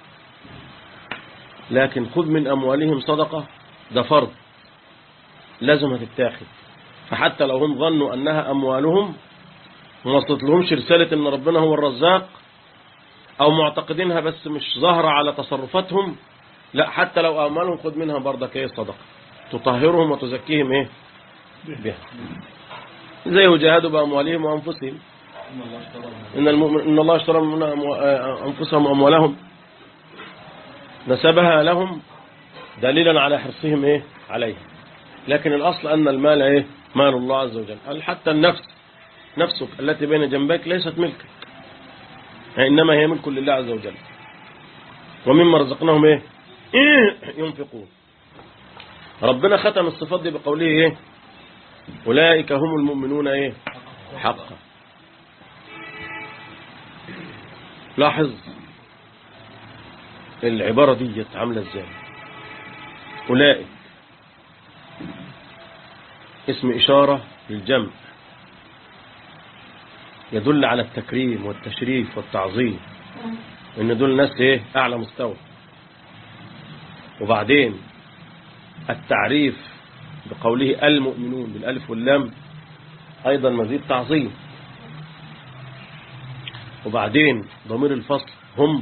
لكن خذ من أموالهم صدقة ده فرض لازم هتتاخد فحتى لو هم ظنوا أنها أموالهم وما وصلت لهمش رسالة أن ربنا هو الرزاق أو معتقدينها بس مش ظاهرة على تصرفاتهم لا حتى لو أموالهم خذ منها برضك ايه صدقة تطهرهم وتزكيهم ايه بها زي وجاهدوا بأموالهم وأنفسهم إن, المؤمن إن الله اشترى من أنفسهم وأموالهم نسبها لهم دليلا على حرصهم إيه عليها لكن الأصل أن المال إيه مال الله عز وجل قال حتى النفس نفسك التي بين جنبيك ليست ملكك إنما هي ملك لله عز وجل ومما رزقناهم إيه ينفقون ربنا ختم الصفات دي بقوله إيه أولئك هم المؤمنون إيه حقا لاحظ العبارة دي عاملة ازاي أولئك اسم إشارة للجمع يدل على التكريم والتشريف والتعظيم ان دول ناس ايه اعلى مستوى وبعدين التعريف بقوله المؤمنون بالالف واللام ايضا مزيد تعظيم وبعدين ضمير الفصل هم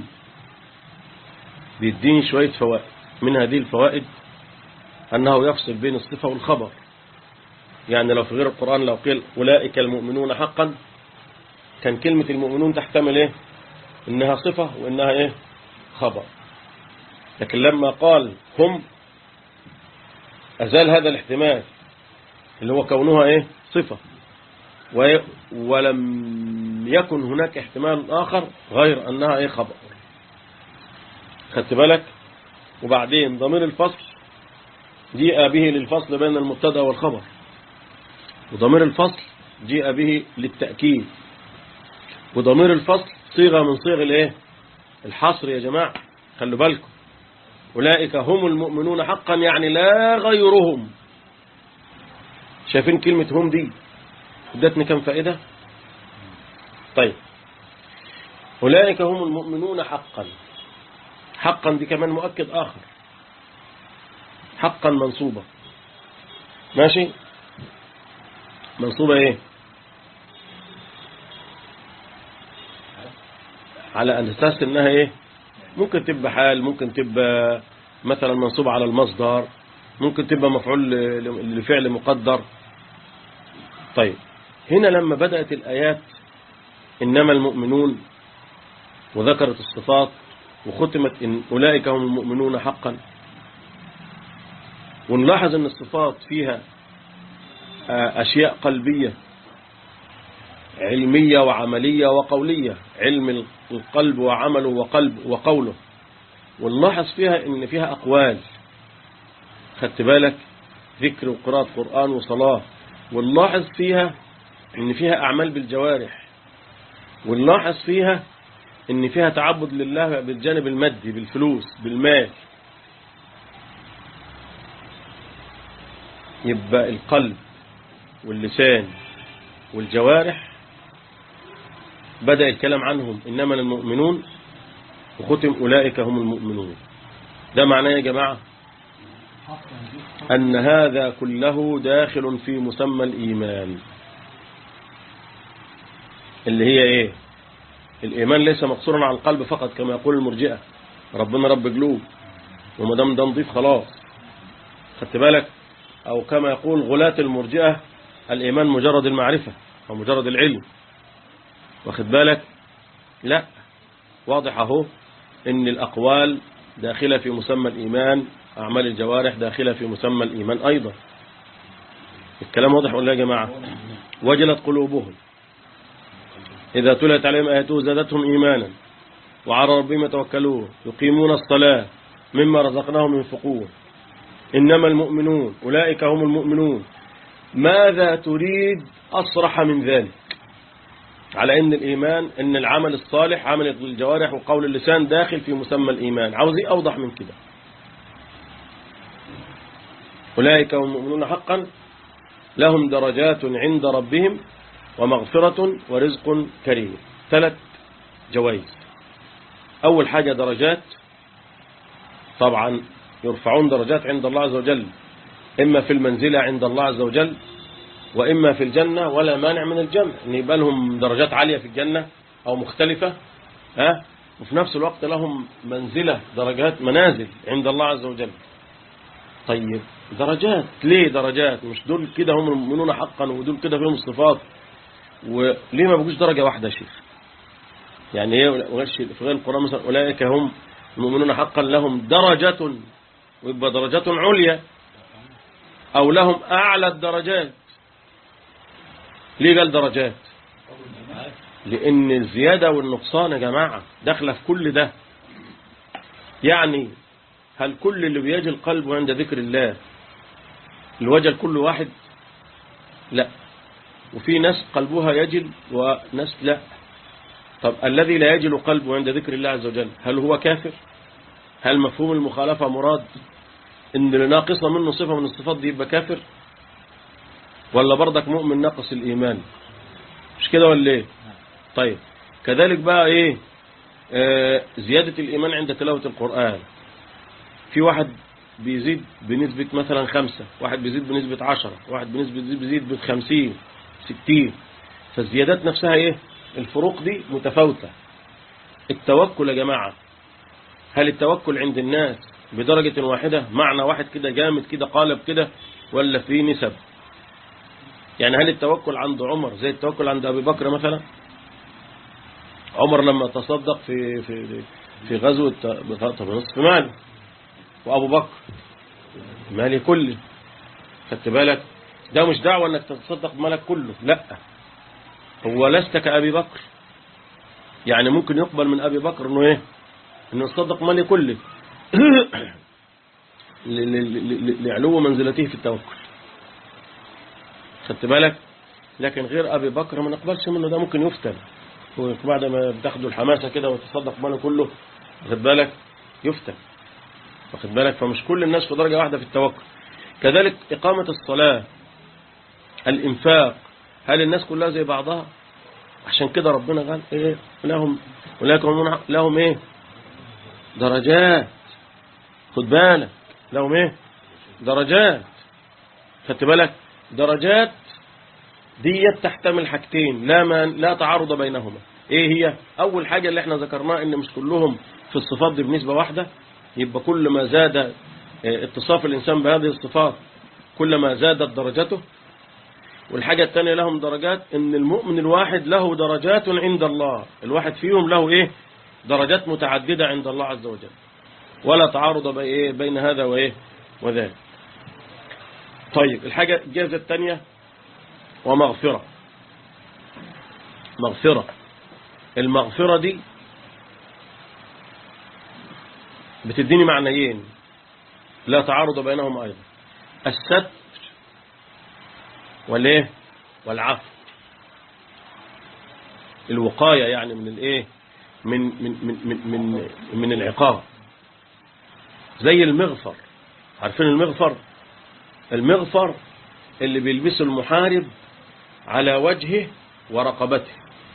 بيديني شوية فوائد من هذه الفوائد أنه يفصل بين الصفة والخبر يعني لو في غير القرآن لو قيل أولئك المؤمنون حقا كان كلمة المؤمنون تحتمل إيه إنها صفة وإنها إيه خبر لكن لما قال هم أزال هذا الاحتمال اللي هو كونها إيه صفة و- ولم يكن هناك احتمال آخر غير أنها إيه خبر خدت بالك وبعدين ضمير الفصل جيء به للفصل بين المبتدا والخبر وضمير الفصل جيء به للتأكيد وضمير الفصل صيغة من صيغ الايه الحصر يا جماعة خلوا بالكم أولئك هم المؤمنون حقا يعني لا غيرهم شايفين كلمة هم دي ادتني كم فائدة طيب أولئك هم المؤمنون حقا حقا دي كمان مؤكد آخر حقا منصوبة ماشي منصوبة ايه على أن أساس إنها إيه ممكن تبقى حال ممكن تبقى مثلا منصوبة على المصدر ممكن تبقى مفعول ل- لفعل مقدر طيب هنا لما بدأت الآيات إنما المؤمنون وذكرت الصفات وختمت إن أولئك هم المؤمنون حقا ونلاحظ أن الصفات فيها آه، أشياء قلبية علمية وعملية وقولية علم القلب وعمله وقلب وقوله ونلاحظ فيها ان فيها اقوال خدت بالك ذكر وقراءة قرآن وصلاة ونلاحظ فيها ان فيها اعمال بالجوارح ونلاحظ فيها ان فيها تعبد لله بالجانب المادي بالفلوس بالمال يبقى القلب واللسان والجوارح بدأ الكلام عنهم إنما المؤمنون وختم أولئك هم المؤمنون ده معناه يا جماعة أن هذا كله داخل في مسمى الإيمان اللي هي إيه الإيمان ليس مقصورا على القلب فقط كما يقول المرجئة ربنا رب قلوب وما دام ده نضيف خلاص خدت بالك أو كما يقول غلاة المرجئة الإيمان مجرد المعرفة أو مجرد العلم واخد بالك لا واضح اهو ان الاقوال داخلة في مسمى الايمان اعمال الجوارح داخلة في مسمى الايمان ايضا الكلام واضح ولا يا جماعة وجلت قلوبهم اذا تلت عليهم اياته زادتهم ايمانا وعلى ربهم يتوكلون يقيمون الصلاة مما رزقناهم ينفقون انما المؤمنون اولئك هم المؤمنون ماذا تريد اصرح من ذلك على ان الايمان ان العمل الصالح عمل الجوارح وقول اللسان داخل في مسمى الايمان عاوز ايه اوضح من كده اولئك هم المؤمنون حقا لهم درجات عند ربهم ومغفرة ورزق كريم ثلاث جوائز اول حاجة درجات طبعا يرفعون درجات عند الله عز وجل اما في المنزلة عند الله عز وجل وإما في الجنة ولا مانع من الجمع إن يبقى لهم درجات عالية في الجنة أو مختلفة ها وفي نفس الوقت لهم منزلة درجات منازل عند الله عز وجل طيب درجات ليه درجات مش دول كده هم المؤمنون حقا ودول كده فيهم الصفات وليه ما بقوش درجة واحدة يا شيخ يعني ايه وغش في غير القرآن مثلا أولئك هم المؤمنون حقا لهم درجة ويبقى درجات عليا أو لهم أعلى الدرجات ليه قال درجات لأن الزيادة والنقصان يا جماعة داخله في كل ده يعني هل كل اللي بيجي القلب عند ذكر الله الوجل كل واحد لا وفي ناس قلبها يجل وناس لا طب الذي لا يجل قلبه عند ذكر الله عز وجل هل هو كافر هل مفهوم المخالفة مراد ان اللي ناقصة منه صفة من الصفات دي يبقى كافر ولا برضك مؤمن ناقص الإيمان مش كده ولا ايه طيب كذلك بقى ايه آه زيادة الإيمان عند تلاوة القرآن في واحد بيزيد بنسبة مثلا خمسة واحد بيزيد بنسبة عشرة واحد بنسبة بيزيد بخمسين ستين فالزيادات نفسها ايه الفروق دي متفاوتة التوكل يا جماعة هل التوكل عند الناس بدرجة واحدة معنى واحد كده جامد كده قالب كده ولا في نسب يعني هل التوكل عند عمر زي التوكل عند أبي بكر مثلا عمر لما تصدق في في في غزوة طب نصف مال وأبو بكر مالي كله خدت بالك ده مش دعوة انك تتصدق بمالك كله لا هو لست كأبي بكر يعني ممكن يقبل من أبي بكر انه ايه انه يتصدق مالي كله لعلو منزلته في التوكل خدت بالك لكن غير أبي بكر ما نقبلش منه ده ممكن يفتن وبعد ما بتاخدوا الحماسة كده وتصدق ماله كله خد بالك يفتن واخد بالك فمش كل الناس في درجة واحدة في التوكل كذلك إقامة الصلاة الإنفاق هل الناس كلها زي بعضها عشان كده ربنا قال إيه لهم ولكم لهم إيه درجات خد بالك لهم إيه درجات خدت بالك درجات ديت تحتمل حاجتين لا ما لا تعارض بينهما ايه هي اول حاجة اللي احنا ذكرناها ان مش كلهم في الصفات دي بنسبة واحدة يبقى كل ما زاد اه، اتصاف الانسان بهذه الصفات كل ما زادت درجته والحاجة الثانية لهم درجات ان المؤمن الواحد له درجات عند الله الواحد فيهم له ايه درجات متعددة عند الله عز وجل ولا تعارض بي- إيه بين هذا وايه وذاك طيب الحاجة الجائزة الثانية ومغفرة مغفرة المغفرة دي بتديني معنيين لا تعارض بينهم أيضا الستر والايه والعفو الوقاية يعني من الايه من من من من من, من العقاب زي المغفر عارفين المغفر المغفر اللي بيلبسه المحارب على وجهه ورقبته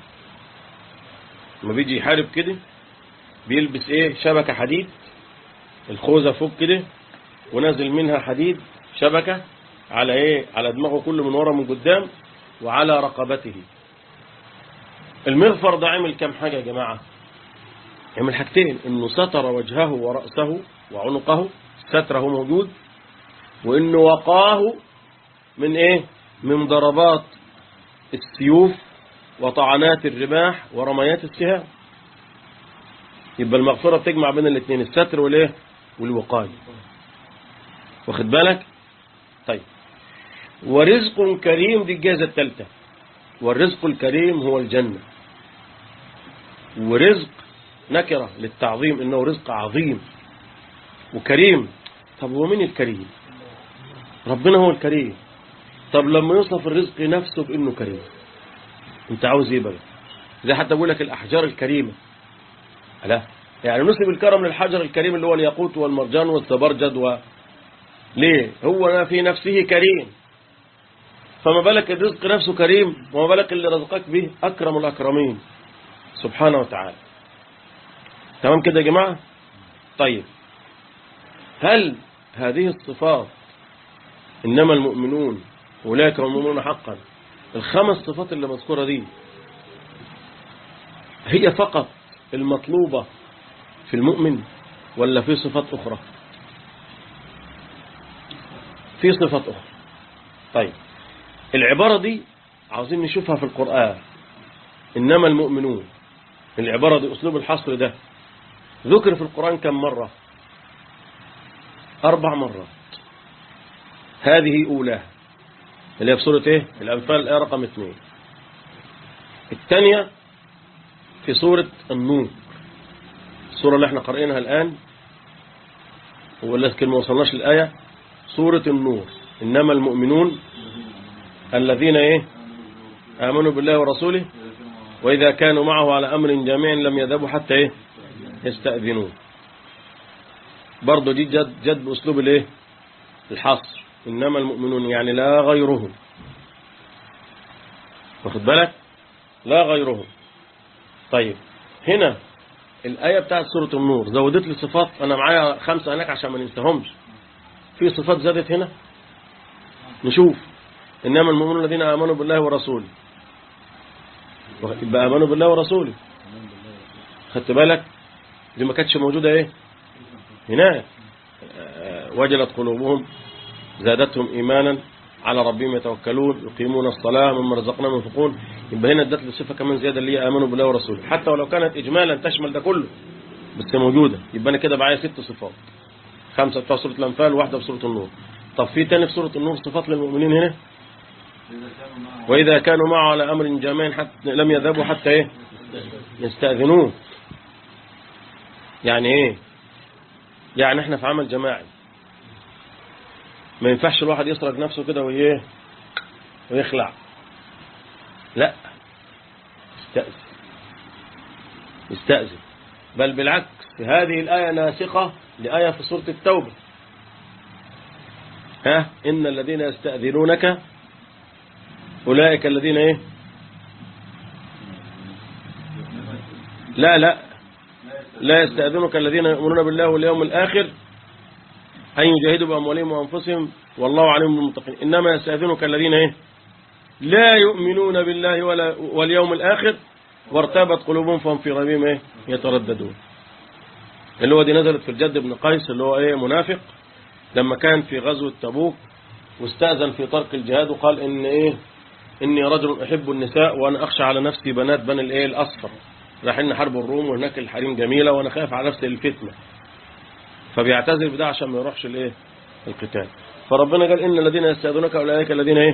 لما بيجي يحارب كده بيلبس ايه شبكة حديد الخوذة فوق كده ونازل منها حديد شبكة على ايه على دماغه كله من ورا من قدام وعلى رقبته المغفر ده عمل كام حاجة يا جماعة عمل حاجتين انه ستر وجهه ورأسه وعنقه ستره موجود وانه وقاه من ايه من ضربات السيوف وطعنات الرماح ورميات السهام يبقى المغفرة بتجمع بين الاثنين الستر والايه والوقاية واخد بالك طيب ورزق كريم دي الجائزة الثالثة والرزق الكريم هو الجنة ورزق نكرة للتعظيم انه رزق عظيم وكريم طب هو مين الكريم ربنا هو الكريم طب لما يوصف الرزق نفسه بانه كريم انت عاوز ايه بقى زي حتى بقول لك الاحجار الكريمه لا يعني نسب الكرم للحجر الكريم اللي هو الياقوت والمرجان والزبرجد و ليه هو في نفسه كريم فما بالك الرزق نفسه كريم وما بالك اللي رزقك به اكرم الاكرمين سبحانه وتعالى تمام كده يا جماعه طيب هل هذه الصفات إنما المؤمنون أولئك هم المؤمنون حقا الخمس صفات اللي مذكورة دي هي فقط المطلوبة في المؤمن ولا في صفات أخرى في صفات أخرى طيب العبارة دي عاوزين نشوفها في القرآن إنما المؤمنون العبارة دي أسلوب الحصر ده ذكر في القرآن كم مرة أربع مرات هذه أولاها اللي هي في سورة إيه الأنفال الآية رقم اثنين الثانية في سورة النور السورة اللي احنا قرأينها الآن ولكن ما وصلناش الآية سورة النور إنما المؤمنون الذين إيه آمنوا بالله ورسوله وإذا كانوا معه على أمر جامع لم يذهبوا حتى إيه يستأذنون برضه دي جد, جد بأسلوب الإيه الحصر إنما المؤمنون يعني لا غيرهم واخد بالك لا غيرهم طيب هنا الآية بتاعت سورة النور زودت لي صفات أنا معايا خمسة هناك عشان ما ننساهمش في صفات زادت هنا نشوف إنما المؤمنون الذين آمنوا بالله ورسوله يبقى آمنوا بالله ورسوله خدت بالك دي ما كانتش موجودة إيه هناك وجلت قلوبهم زادتهم إيمانا على ربهم يتوكلون يقيمون الصلاة مما رزقناهم ينفقون يبقى هنا ادت له صفة كمان زيادة اللي هي آمنوا بالله ورسوله حتى ولو كانت إجمالا تشمل ده كله بس موجودة يبقى أنا كده معايا ست صفات خمسة بتوع سورة الأنفال وواحدة في سورة النور طب في تاني في سورة النور صفات للمؤمنين هنا وإذا كانوا معه على أمر جامع حتى لم يذهبوا حتى إيه يستأذنوه يعني إيه يعني إحنا في عمل جماعي ما ينفعش الواحد يسرق نفسه كده وإيه ويخلع لا استأذن استأذن بل بالعكس هذه الآية ناسخة لآية في سورة التوبة ها إن الذين يستأذنونك أولئك الذين إيه لا لا لا يستأذنك الذين يؤمنون بالله واليوم الآخر أن يجاهدوا بأموالهم وأنفسهم والله عليم بالمتقين إنما يستأذنك الذين إيه لا يؤمنون بالله ولا واليوم الآخر وارتابت قلوبهم فهم في ريبهم إيه يترددون اللي هو دي نزلت في الجد بن قيس اللي هو إيه منافق لما كان في غزوة تبوك واستأذن في ترك الجهاد وقال إن إيه إني رجل أحب النساء وأنا أخشى على نفسي بنات بني الإيه الأصفر رايحين حرب الروم وهناك الحريم جميلة وأنا خايف على نفسي الفتنة فبيعتذر بده عشان ما يروحش الإيه القتال فربنا قال إن الذين يستأذنك أولئك الذين إيه,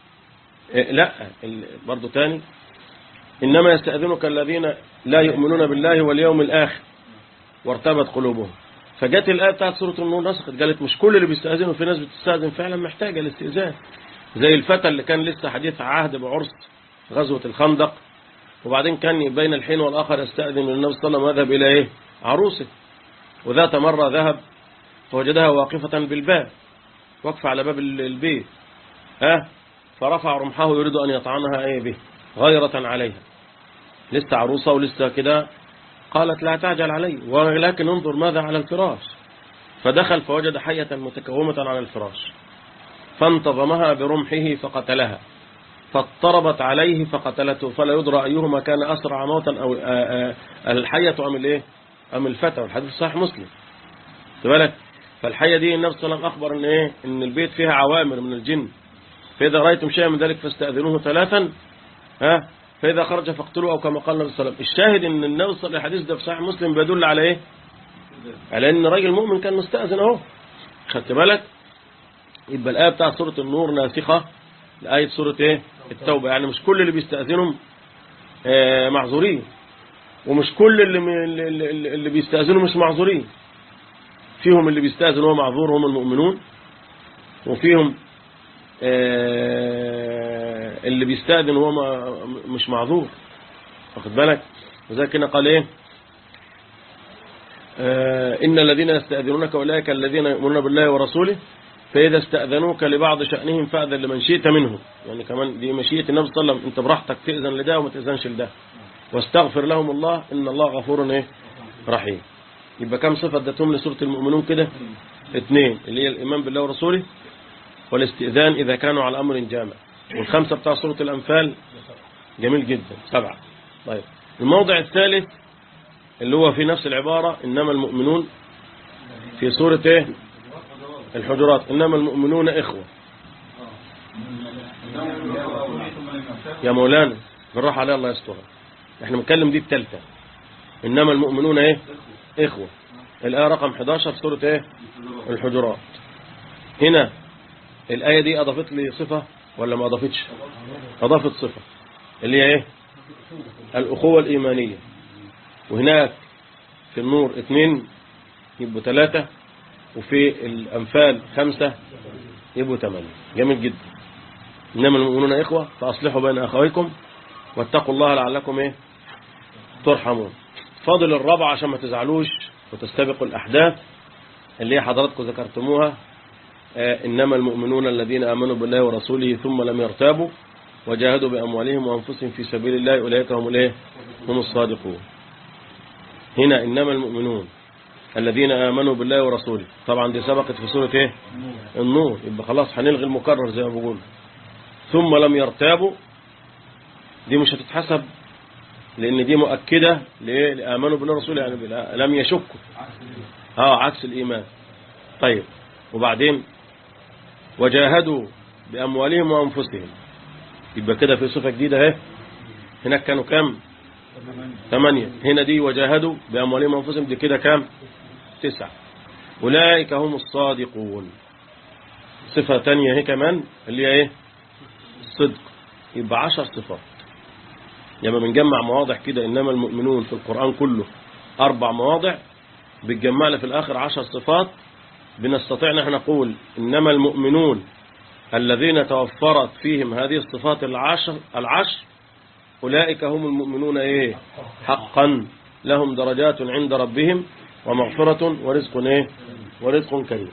إيه لا ال- برضو تاني إنما يستأذنك الذين لا يؤمنون بالله واليوم الآخر وارتبت قلوبهم فجت الآية بتاعت سورة النور نسخت قالت مش كل اللي بيستأذنوا في ناس بتستأذن فعلا محتاجة الاستئذان زي الفتى اللي كان لسه حديث عهد بعرس غزوة الخندق وبعدين كان بين الحين والآخر يستأذن النبي صلى الله عليه وسلم ويذهب إلى إيه عروسه وذات مرة ذهب فوجدها واقفة بالباب واقفة على باب ال- البيت ها فرفع رمحه يريد أن يطعنها إيه به غيرة عليها لسه عروسة ولسه كده قالت لا تعجل علي ولكن انظر ماذا على الفراش فدخل فوجد حية متكومة على الفراش فانتظمها برمحه فقتلها فاضطربت عليه فقتلته فلا يدرى أيهما كان أسرع موتا أو آآ آآ الحية أم الإيه أم الفتى والحديث صحيح مسلم خد بالك فالحية دي النبي صلى الله عليه وسلم أخبر إن إيه إن البيت فيها عوامر من الجن فإذا رأيتم شيئا من ذلك فاستأذنوه ثلاثا ها فإذا خرج فاقتلوه أو كما قال النبي صلى الله عليه وسلم الشاهد إن النبي صلى الله عليه وسلم الحديث ده في صحيح مسلم بيدل على إيه على إن راجل مؤمن كان مستأذن أهو خدت بالك يبقى الآية بتاع سورة النور ناسخة لآية سورة إيه التوبة يعني مش كل اللي بيستأذنهم آه، معذورين ومش كل اللي, اللي, اللي اللي بيستأذنوا مش معذورين فيهم اللي بيستأذن هو معذور هم المؤمنون وفيهم آه، اللي بيستأذن هو ما- مش معذور واخد بالك وذلك كده قال ايه آه، إن الذين يستأذنونك أولئك الذين يؤمنون بالله ورسوله فإذا استأذنوك لبعض شأنهم فأذن لمن شئت منهم يعني كمان دي مشيئة النبي صلى الله عليه وسلم أنت براحتك تأذن لده وما تأذنش لده واستغفر لهم الله إن الله غفور إيه رحيم يبقى كم صفة ادتهم لسورة المؤمنون كده اثنين اللي هي الإيمان بالله ورسوله والاستئذان إذا كانوا على أمر جامع والخمسة بتاع سورة الأنفال جميل جدا سبعة طيب الموضع الثالث اللي هو في نفس العبارة إنما المؤمنون في سورة إيه الحجرات إنما المؤمنون إخوة يا مولانا بالراحة عليه الله يسترها احنا بنتكلم دي التالتة إنما المؤمنون إيه إخوة الآية رقم 11 سورة إيه الحجرات هنا الآية دي أضافت لي صفة ولا ما أضافتش أضافت صفة اللي هي إيه الأخوة الإيمانية وهناك في النور اثنين يبقوا ثلاثة وفي الأنفال خمسة يبقوا ثمانية جميل جدا إنما المؤمنون إخوة فأصلحوا بين أخويكم واتقوا الله لعلكم إيه ترحمون فاضل الرابعة عشان ما تزعلوش وتستبقوا الأحداث اللي هي حضراتكم ذكرتموها آه، إنما المؤمنون الذين آمنوا بالله ورسوله ثم لم يرتابوا وجاهدوا بأموالهم وأنفسهم في سبيل الله أولئك هم الإيه هم الصادقون هنا إنما المؤمنون الذين آمنوا بالله ورسوله طبعا دي سبقت في سورة إيه النور يبقى خلاص هنلغي المكرر زي ما بقول ثم لم يرتابوا دي مش هتتحسب لأن دي مؤكدة لإيه؟ لآمنوا بالله ورسوله يعني بلا- لم يشكوا اه عكس الإيمان طيب وبعدين وجاهدوا بأموالهم وأنفسهم يبقى كده في صفة جديدة اهي هناك كانوا كام ثمانية هنا دي وجاهدوا بأموالهم وأنفسهم دي كده كام تسعة أولئك هم الصادقون صفة تانية هي كمان اللي هي ايه الصدق يبقى عشر صفات لما بنجمع مواضع كده إنما المؤمنون في القرآن كله أربع مواضع بتجمع لنا في الآخر عشر صفات بنستطيع نحن نقول إنما المؤمنون الذين توفرت فيهم هذه الصفات العشر, العشر أولئك هم المؤمنون إيه حقا لهم درجات عند ربهم ومغفرة ورزق إيه ورزق كريم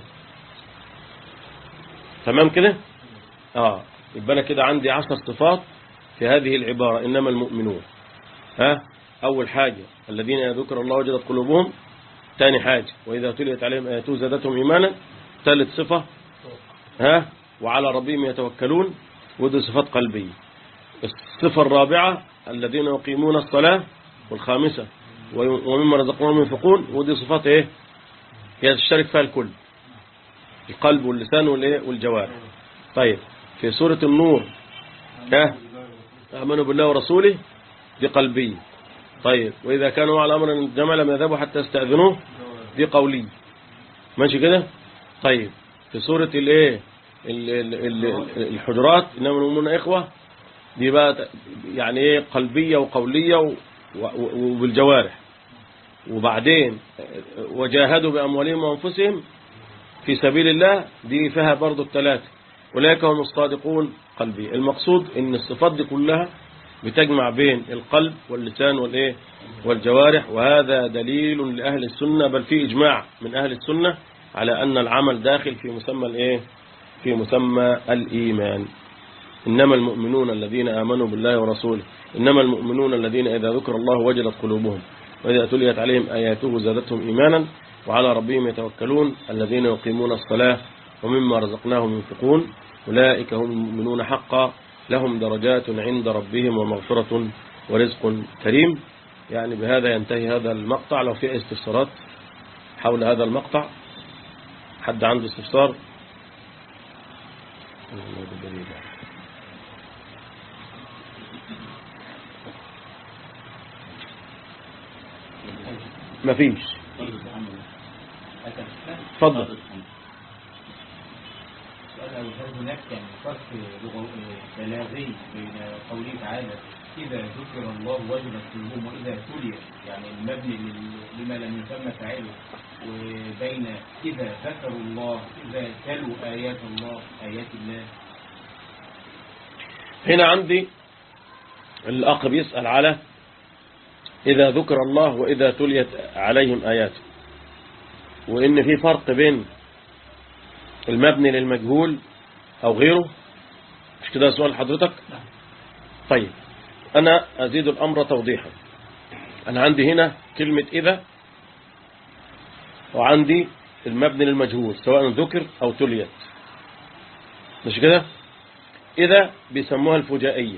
تمام كده آه يبقى أنا كده عندي عشر صفات في هذه العبارة إنما المؤمنون ها أول حاجة الذين ذكر الله وجدت قلوبهم ثاني حاجة وإذا تليت عليهم آياته زادتهم إيمانا ثالث صفة ها وعلى ربهم يتوكلون ودي صفات قلبية الصفة الرابعة الذين يقيمون الصلاة والخامسة ومما رزقناهم ينفقون ودي صفات ايه هي تشترك فيها الكل القلب واللسان والايه والجوارح طيب في سورة النور ها آمنوا بالله ورسوله دي قلبية طيب وإذا كانوا على أمر الجمع لم يذهبوا حتى يستأذنوه دي قولية ماشي كده طيب في سورة الايه ال- ال- ال- الحجرات إنما المؤمنون إخوة دي بقى يعني ايه قلبية وقولية و- و- وبالجوارح وبعدين وجاهدوا بأموالهم وأنفسهم في سبيل الله دي فيها برضو الثلاثة أولئك هم الصادقون قلبي المقصود ان الصفات دي كلها بتجمع بين القلب واللسان والايه والجوارح وهذا دليل لأهل السنة بل في إجماع من أهل السنة على أن العمل داخل في مسمى الايه في مسمى الإيمان إنما المؤمنون الذين آمنوا بالله ورسوله إنما المؤمنون الذين إذا ذكر الله وجلت قلوبهم وإذا تليت عليهم آياته زادتهم إيمانا وعلى ربهم يتوكلون الذين يقيمون الصلاة ومما رزقناهم ينفقون أولئك هم المؤمنون حقا لهم درجات عند ربهم ومغفرة ورزق كريم يعني بهذا ينتهي هذا المقطع لو في استفسارات حول هذا المقطع حد عنده استفسار مفيش اتفضل هل هناك يعني فرق لغو- بلاغي بين قوله تعالى إذا ذكر الله وجلت قلوبهم وإذا تليت يعني المبني لل- لما لم يسمى فاعله وبين إذا ذكروا الله إذا تلوا آيات الله آيات الله هنا عندي الأخ بيسأل على إذا ذكر الله وإذا تليت عليهم آياته وإن في فرق بين المبني للمجهول أو غيره مش كده سؤال حضرتك طيب أنا أزيد الأمر توضيحا أنا عندي هنا كلمة إذا وعندي المبني للمجهول سواء ذكر أو تليت مش كده إذا بيسموها الفجائية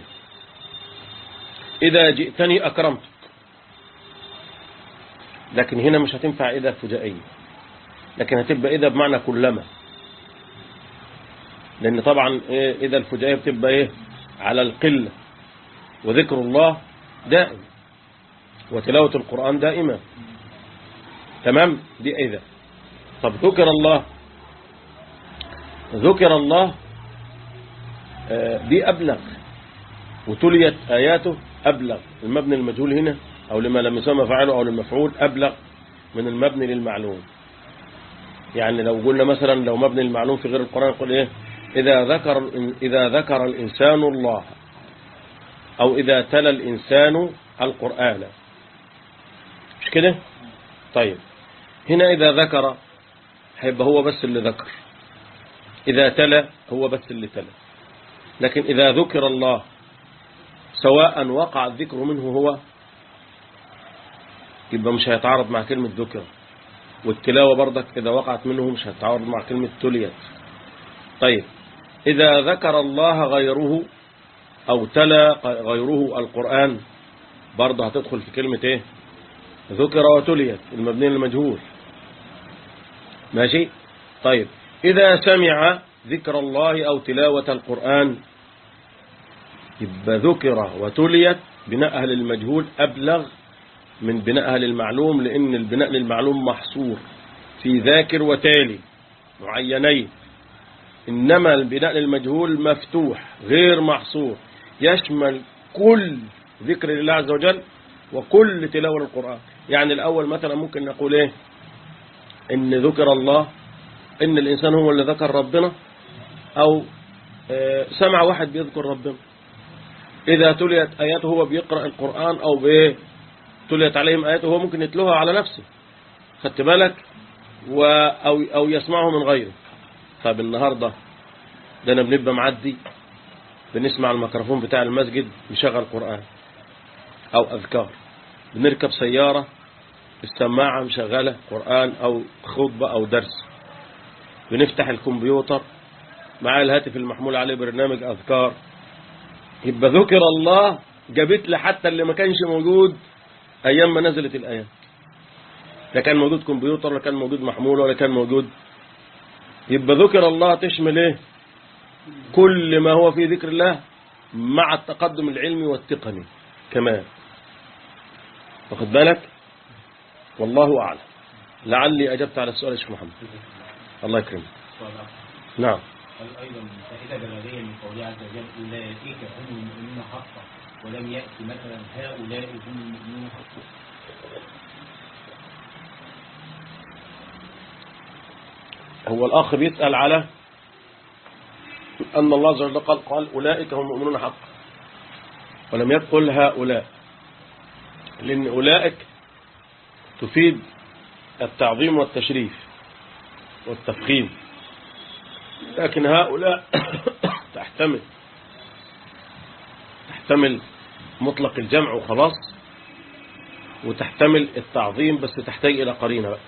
إذا جئتني أكرمتك لكن هنا مش هتنفع إذا فجائية لكن هتبقى إذا بمعنى كلما لأن طبعا إيه إذا الفجائية بتبقى إيه على القلة وذكر الله دائم وتلاوة القرآن دائما تمام دي إذا طب ذكر الله ذكر الله آه، دي أبلغ وتليت آياته أبلغ المبني المجهول هنا أو لما لم يسمى فاعله أو للمفعول أبلغ من المبني للمعلوم يعني لو قلنا مثلا لو مبني المعلوم في غير القرآن يقول إيه إذا ذكر إذا ذكر الإنسان الله أو إذا تلا الإنسان القرآن مش كده طيب هنا إذا ذكر هيبقى هو بس اللي ذكر إذا تلا هو بس اللي تلا لكن إذا ذكر الله سواء وقع الذكر منه هو يبقى مش هيتعارض مع كلمة ذكر والتلاوة برضك إذا وقعت منه مش هتتعارض مع كلمة تليت طيب إذا ذكر الله غيره أو تلا غيره القرآن برضه هتدخل في كلمة إيه ذكر وتليت المبني للمجهول ماشي طيب إذا سمع ذكر الله أو تلاوة القرآن يبقى ذكر وتليت بناء أهل المجهول أبلغ من بناء أهل المعلوم لأن البناء للمعلوم محصور في ذاكر وتالي معينين إنما البناء للمجهول مفتوح غير محصور يشمل كل ذكر لله عز وجل وكل تلاوة القرآن يعني الأول مثلا ممكن نقول إيه إن ذكر الله إن الإنسان هو اللي ذكر ربنا أو آه، سمع واحد بيذكر ربنا إذا تليت آياته هو بيقرأ القرآن أو بإيه تليت عليهم آياته هو ممكن يتلوها على نفسه خدت بالك و أو, أو يسمعه من غيره طب النهاردة ده أنا بنبقى معدي بنسمع الميكروفون بتاع المسجد نشغل قرآن أو أذكار بنركب سيارة السماعة مشغلة قرآن أو خطبة أو درس بنفتح الكمبيوتر مع الهاتف المحمول عليه برنامج أذكار يبقى ذكر الله جابت لي حتى اللي ما كانش موجود أيام ما نزلت الآيات لا كان موجود كمبيوتر ولا كان موجود محمول ولا كان موجود يبقى ذكر الله تشمل ايه كل ما هو في ذكر الله مع التقدم العلمي والتقني كمان واخد بالك والله أعلم لعلي أجبت على السؤال يا شيخ محمد الله يكرمك سؤال آخر. نعم هل أيضا فائدة بلاغية من قوله عز وجل أولئك هم المؤمنون حقا ولم يأتي مثلا هؤلاء هم المؤمنون حقا هو الأخ بيسأل على أن الله عز وجل قال, قال أولئك هم المؤمنون حقا ولم يقل هؤلاء لأن أولئك تفيد التعظيم والتشريف والتفخيم لكن هؤلاء تحتمل تحتمل مطلق الجمع وخلاص وتحتمل التعظيم بس تحتاج إلى قرينة بقى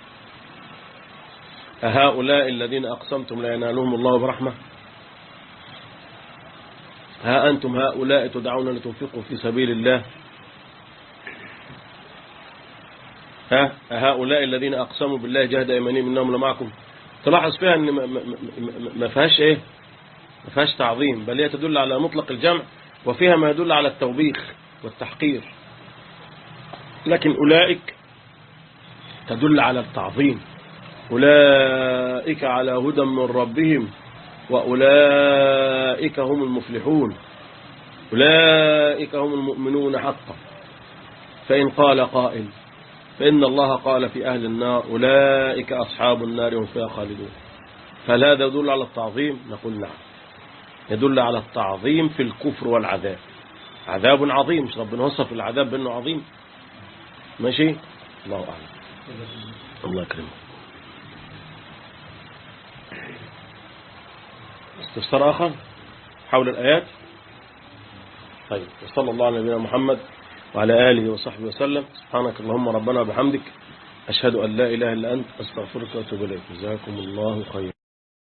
أهؤلاء الذين أقسمتم لا ينالهم الله برحمة ها أنتم هؤلاء تدعون لتنفقوا في سبيل الله ها هؤلاء الذين أقسموا بالله جهد أيمانهم إنهم لمعكم تلاحظ فيها أن ما- ما- ما- ما فيهاش إيه ما فيهاش تعظيم بل هي تدل على مطلق الجمع وفيها ما يدل على التوبيخ والتحقير لكن أولئك تدل على التعظيم أولئك على هدى من ربهم وأولئك هم المفلحون أولئك هم المؤمنون حقا فإن قال قائل فإن الله قال في أهل النار أولئك أصحاب النار هم فيها خالدون فهل هذا يدل على التعظيم نقول نعم يدل على التعظيم في الكفر والعذاب عذاب عظيم مش ربنا وصف العذاب بأنه عظيم ماشي الله أعلم الله يكرمك استفسار آخر حول الآيات طيب وصلى الله على نبينا محمد وعلى آله وصحبه وسلم سبحانك اللهم ربنا وبحمدك أشهد أن لا إله إلا أنت أستغفرك وأتوب إليك جزاكم الله خيرا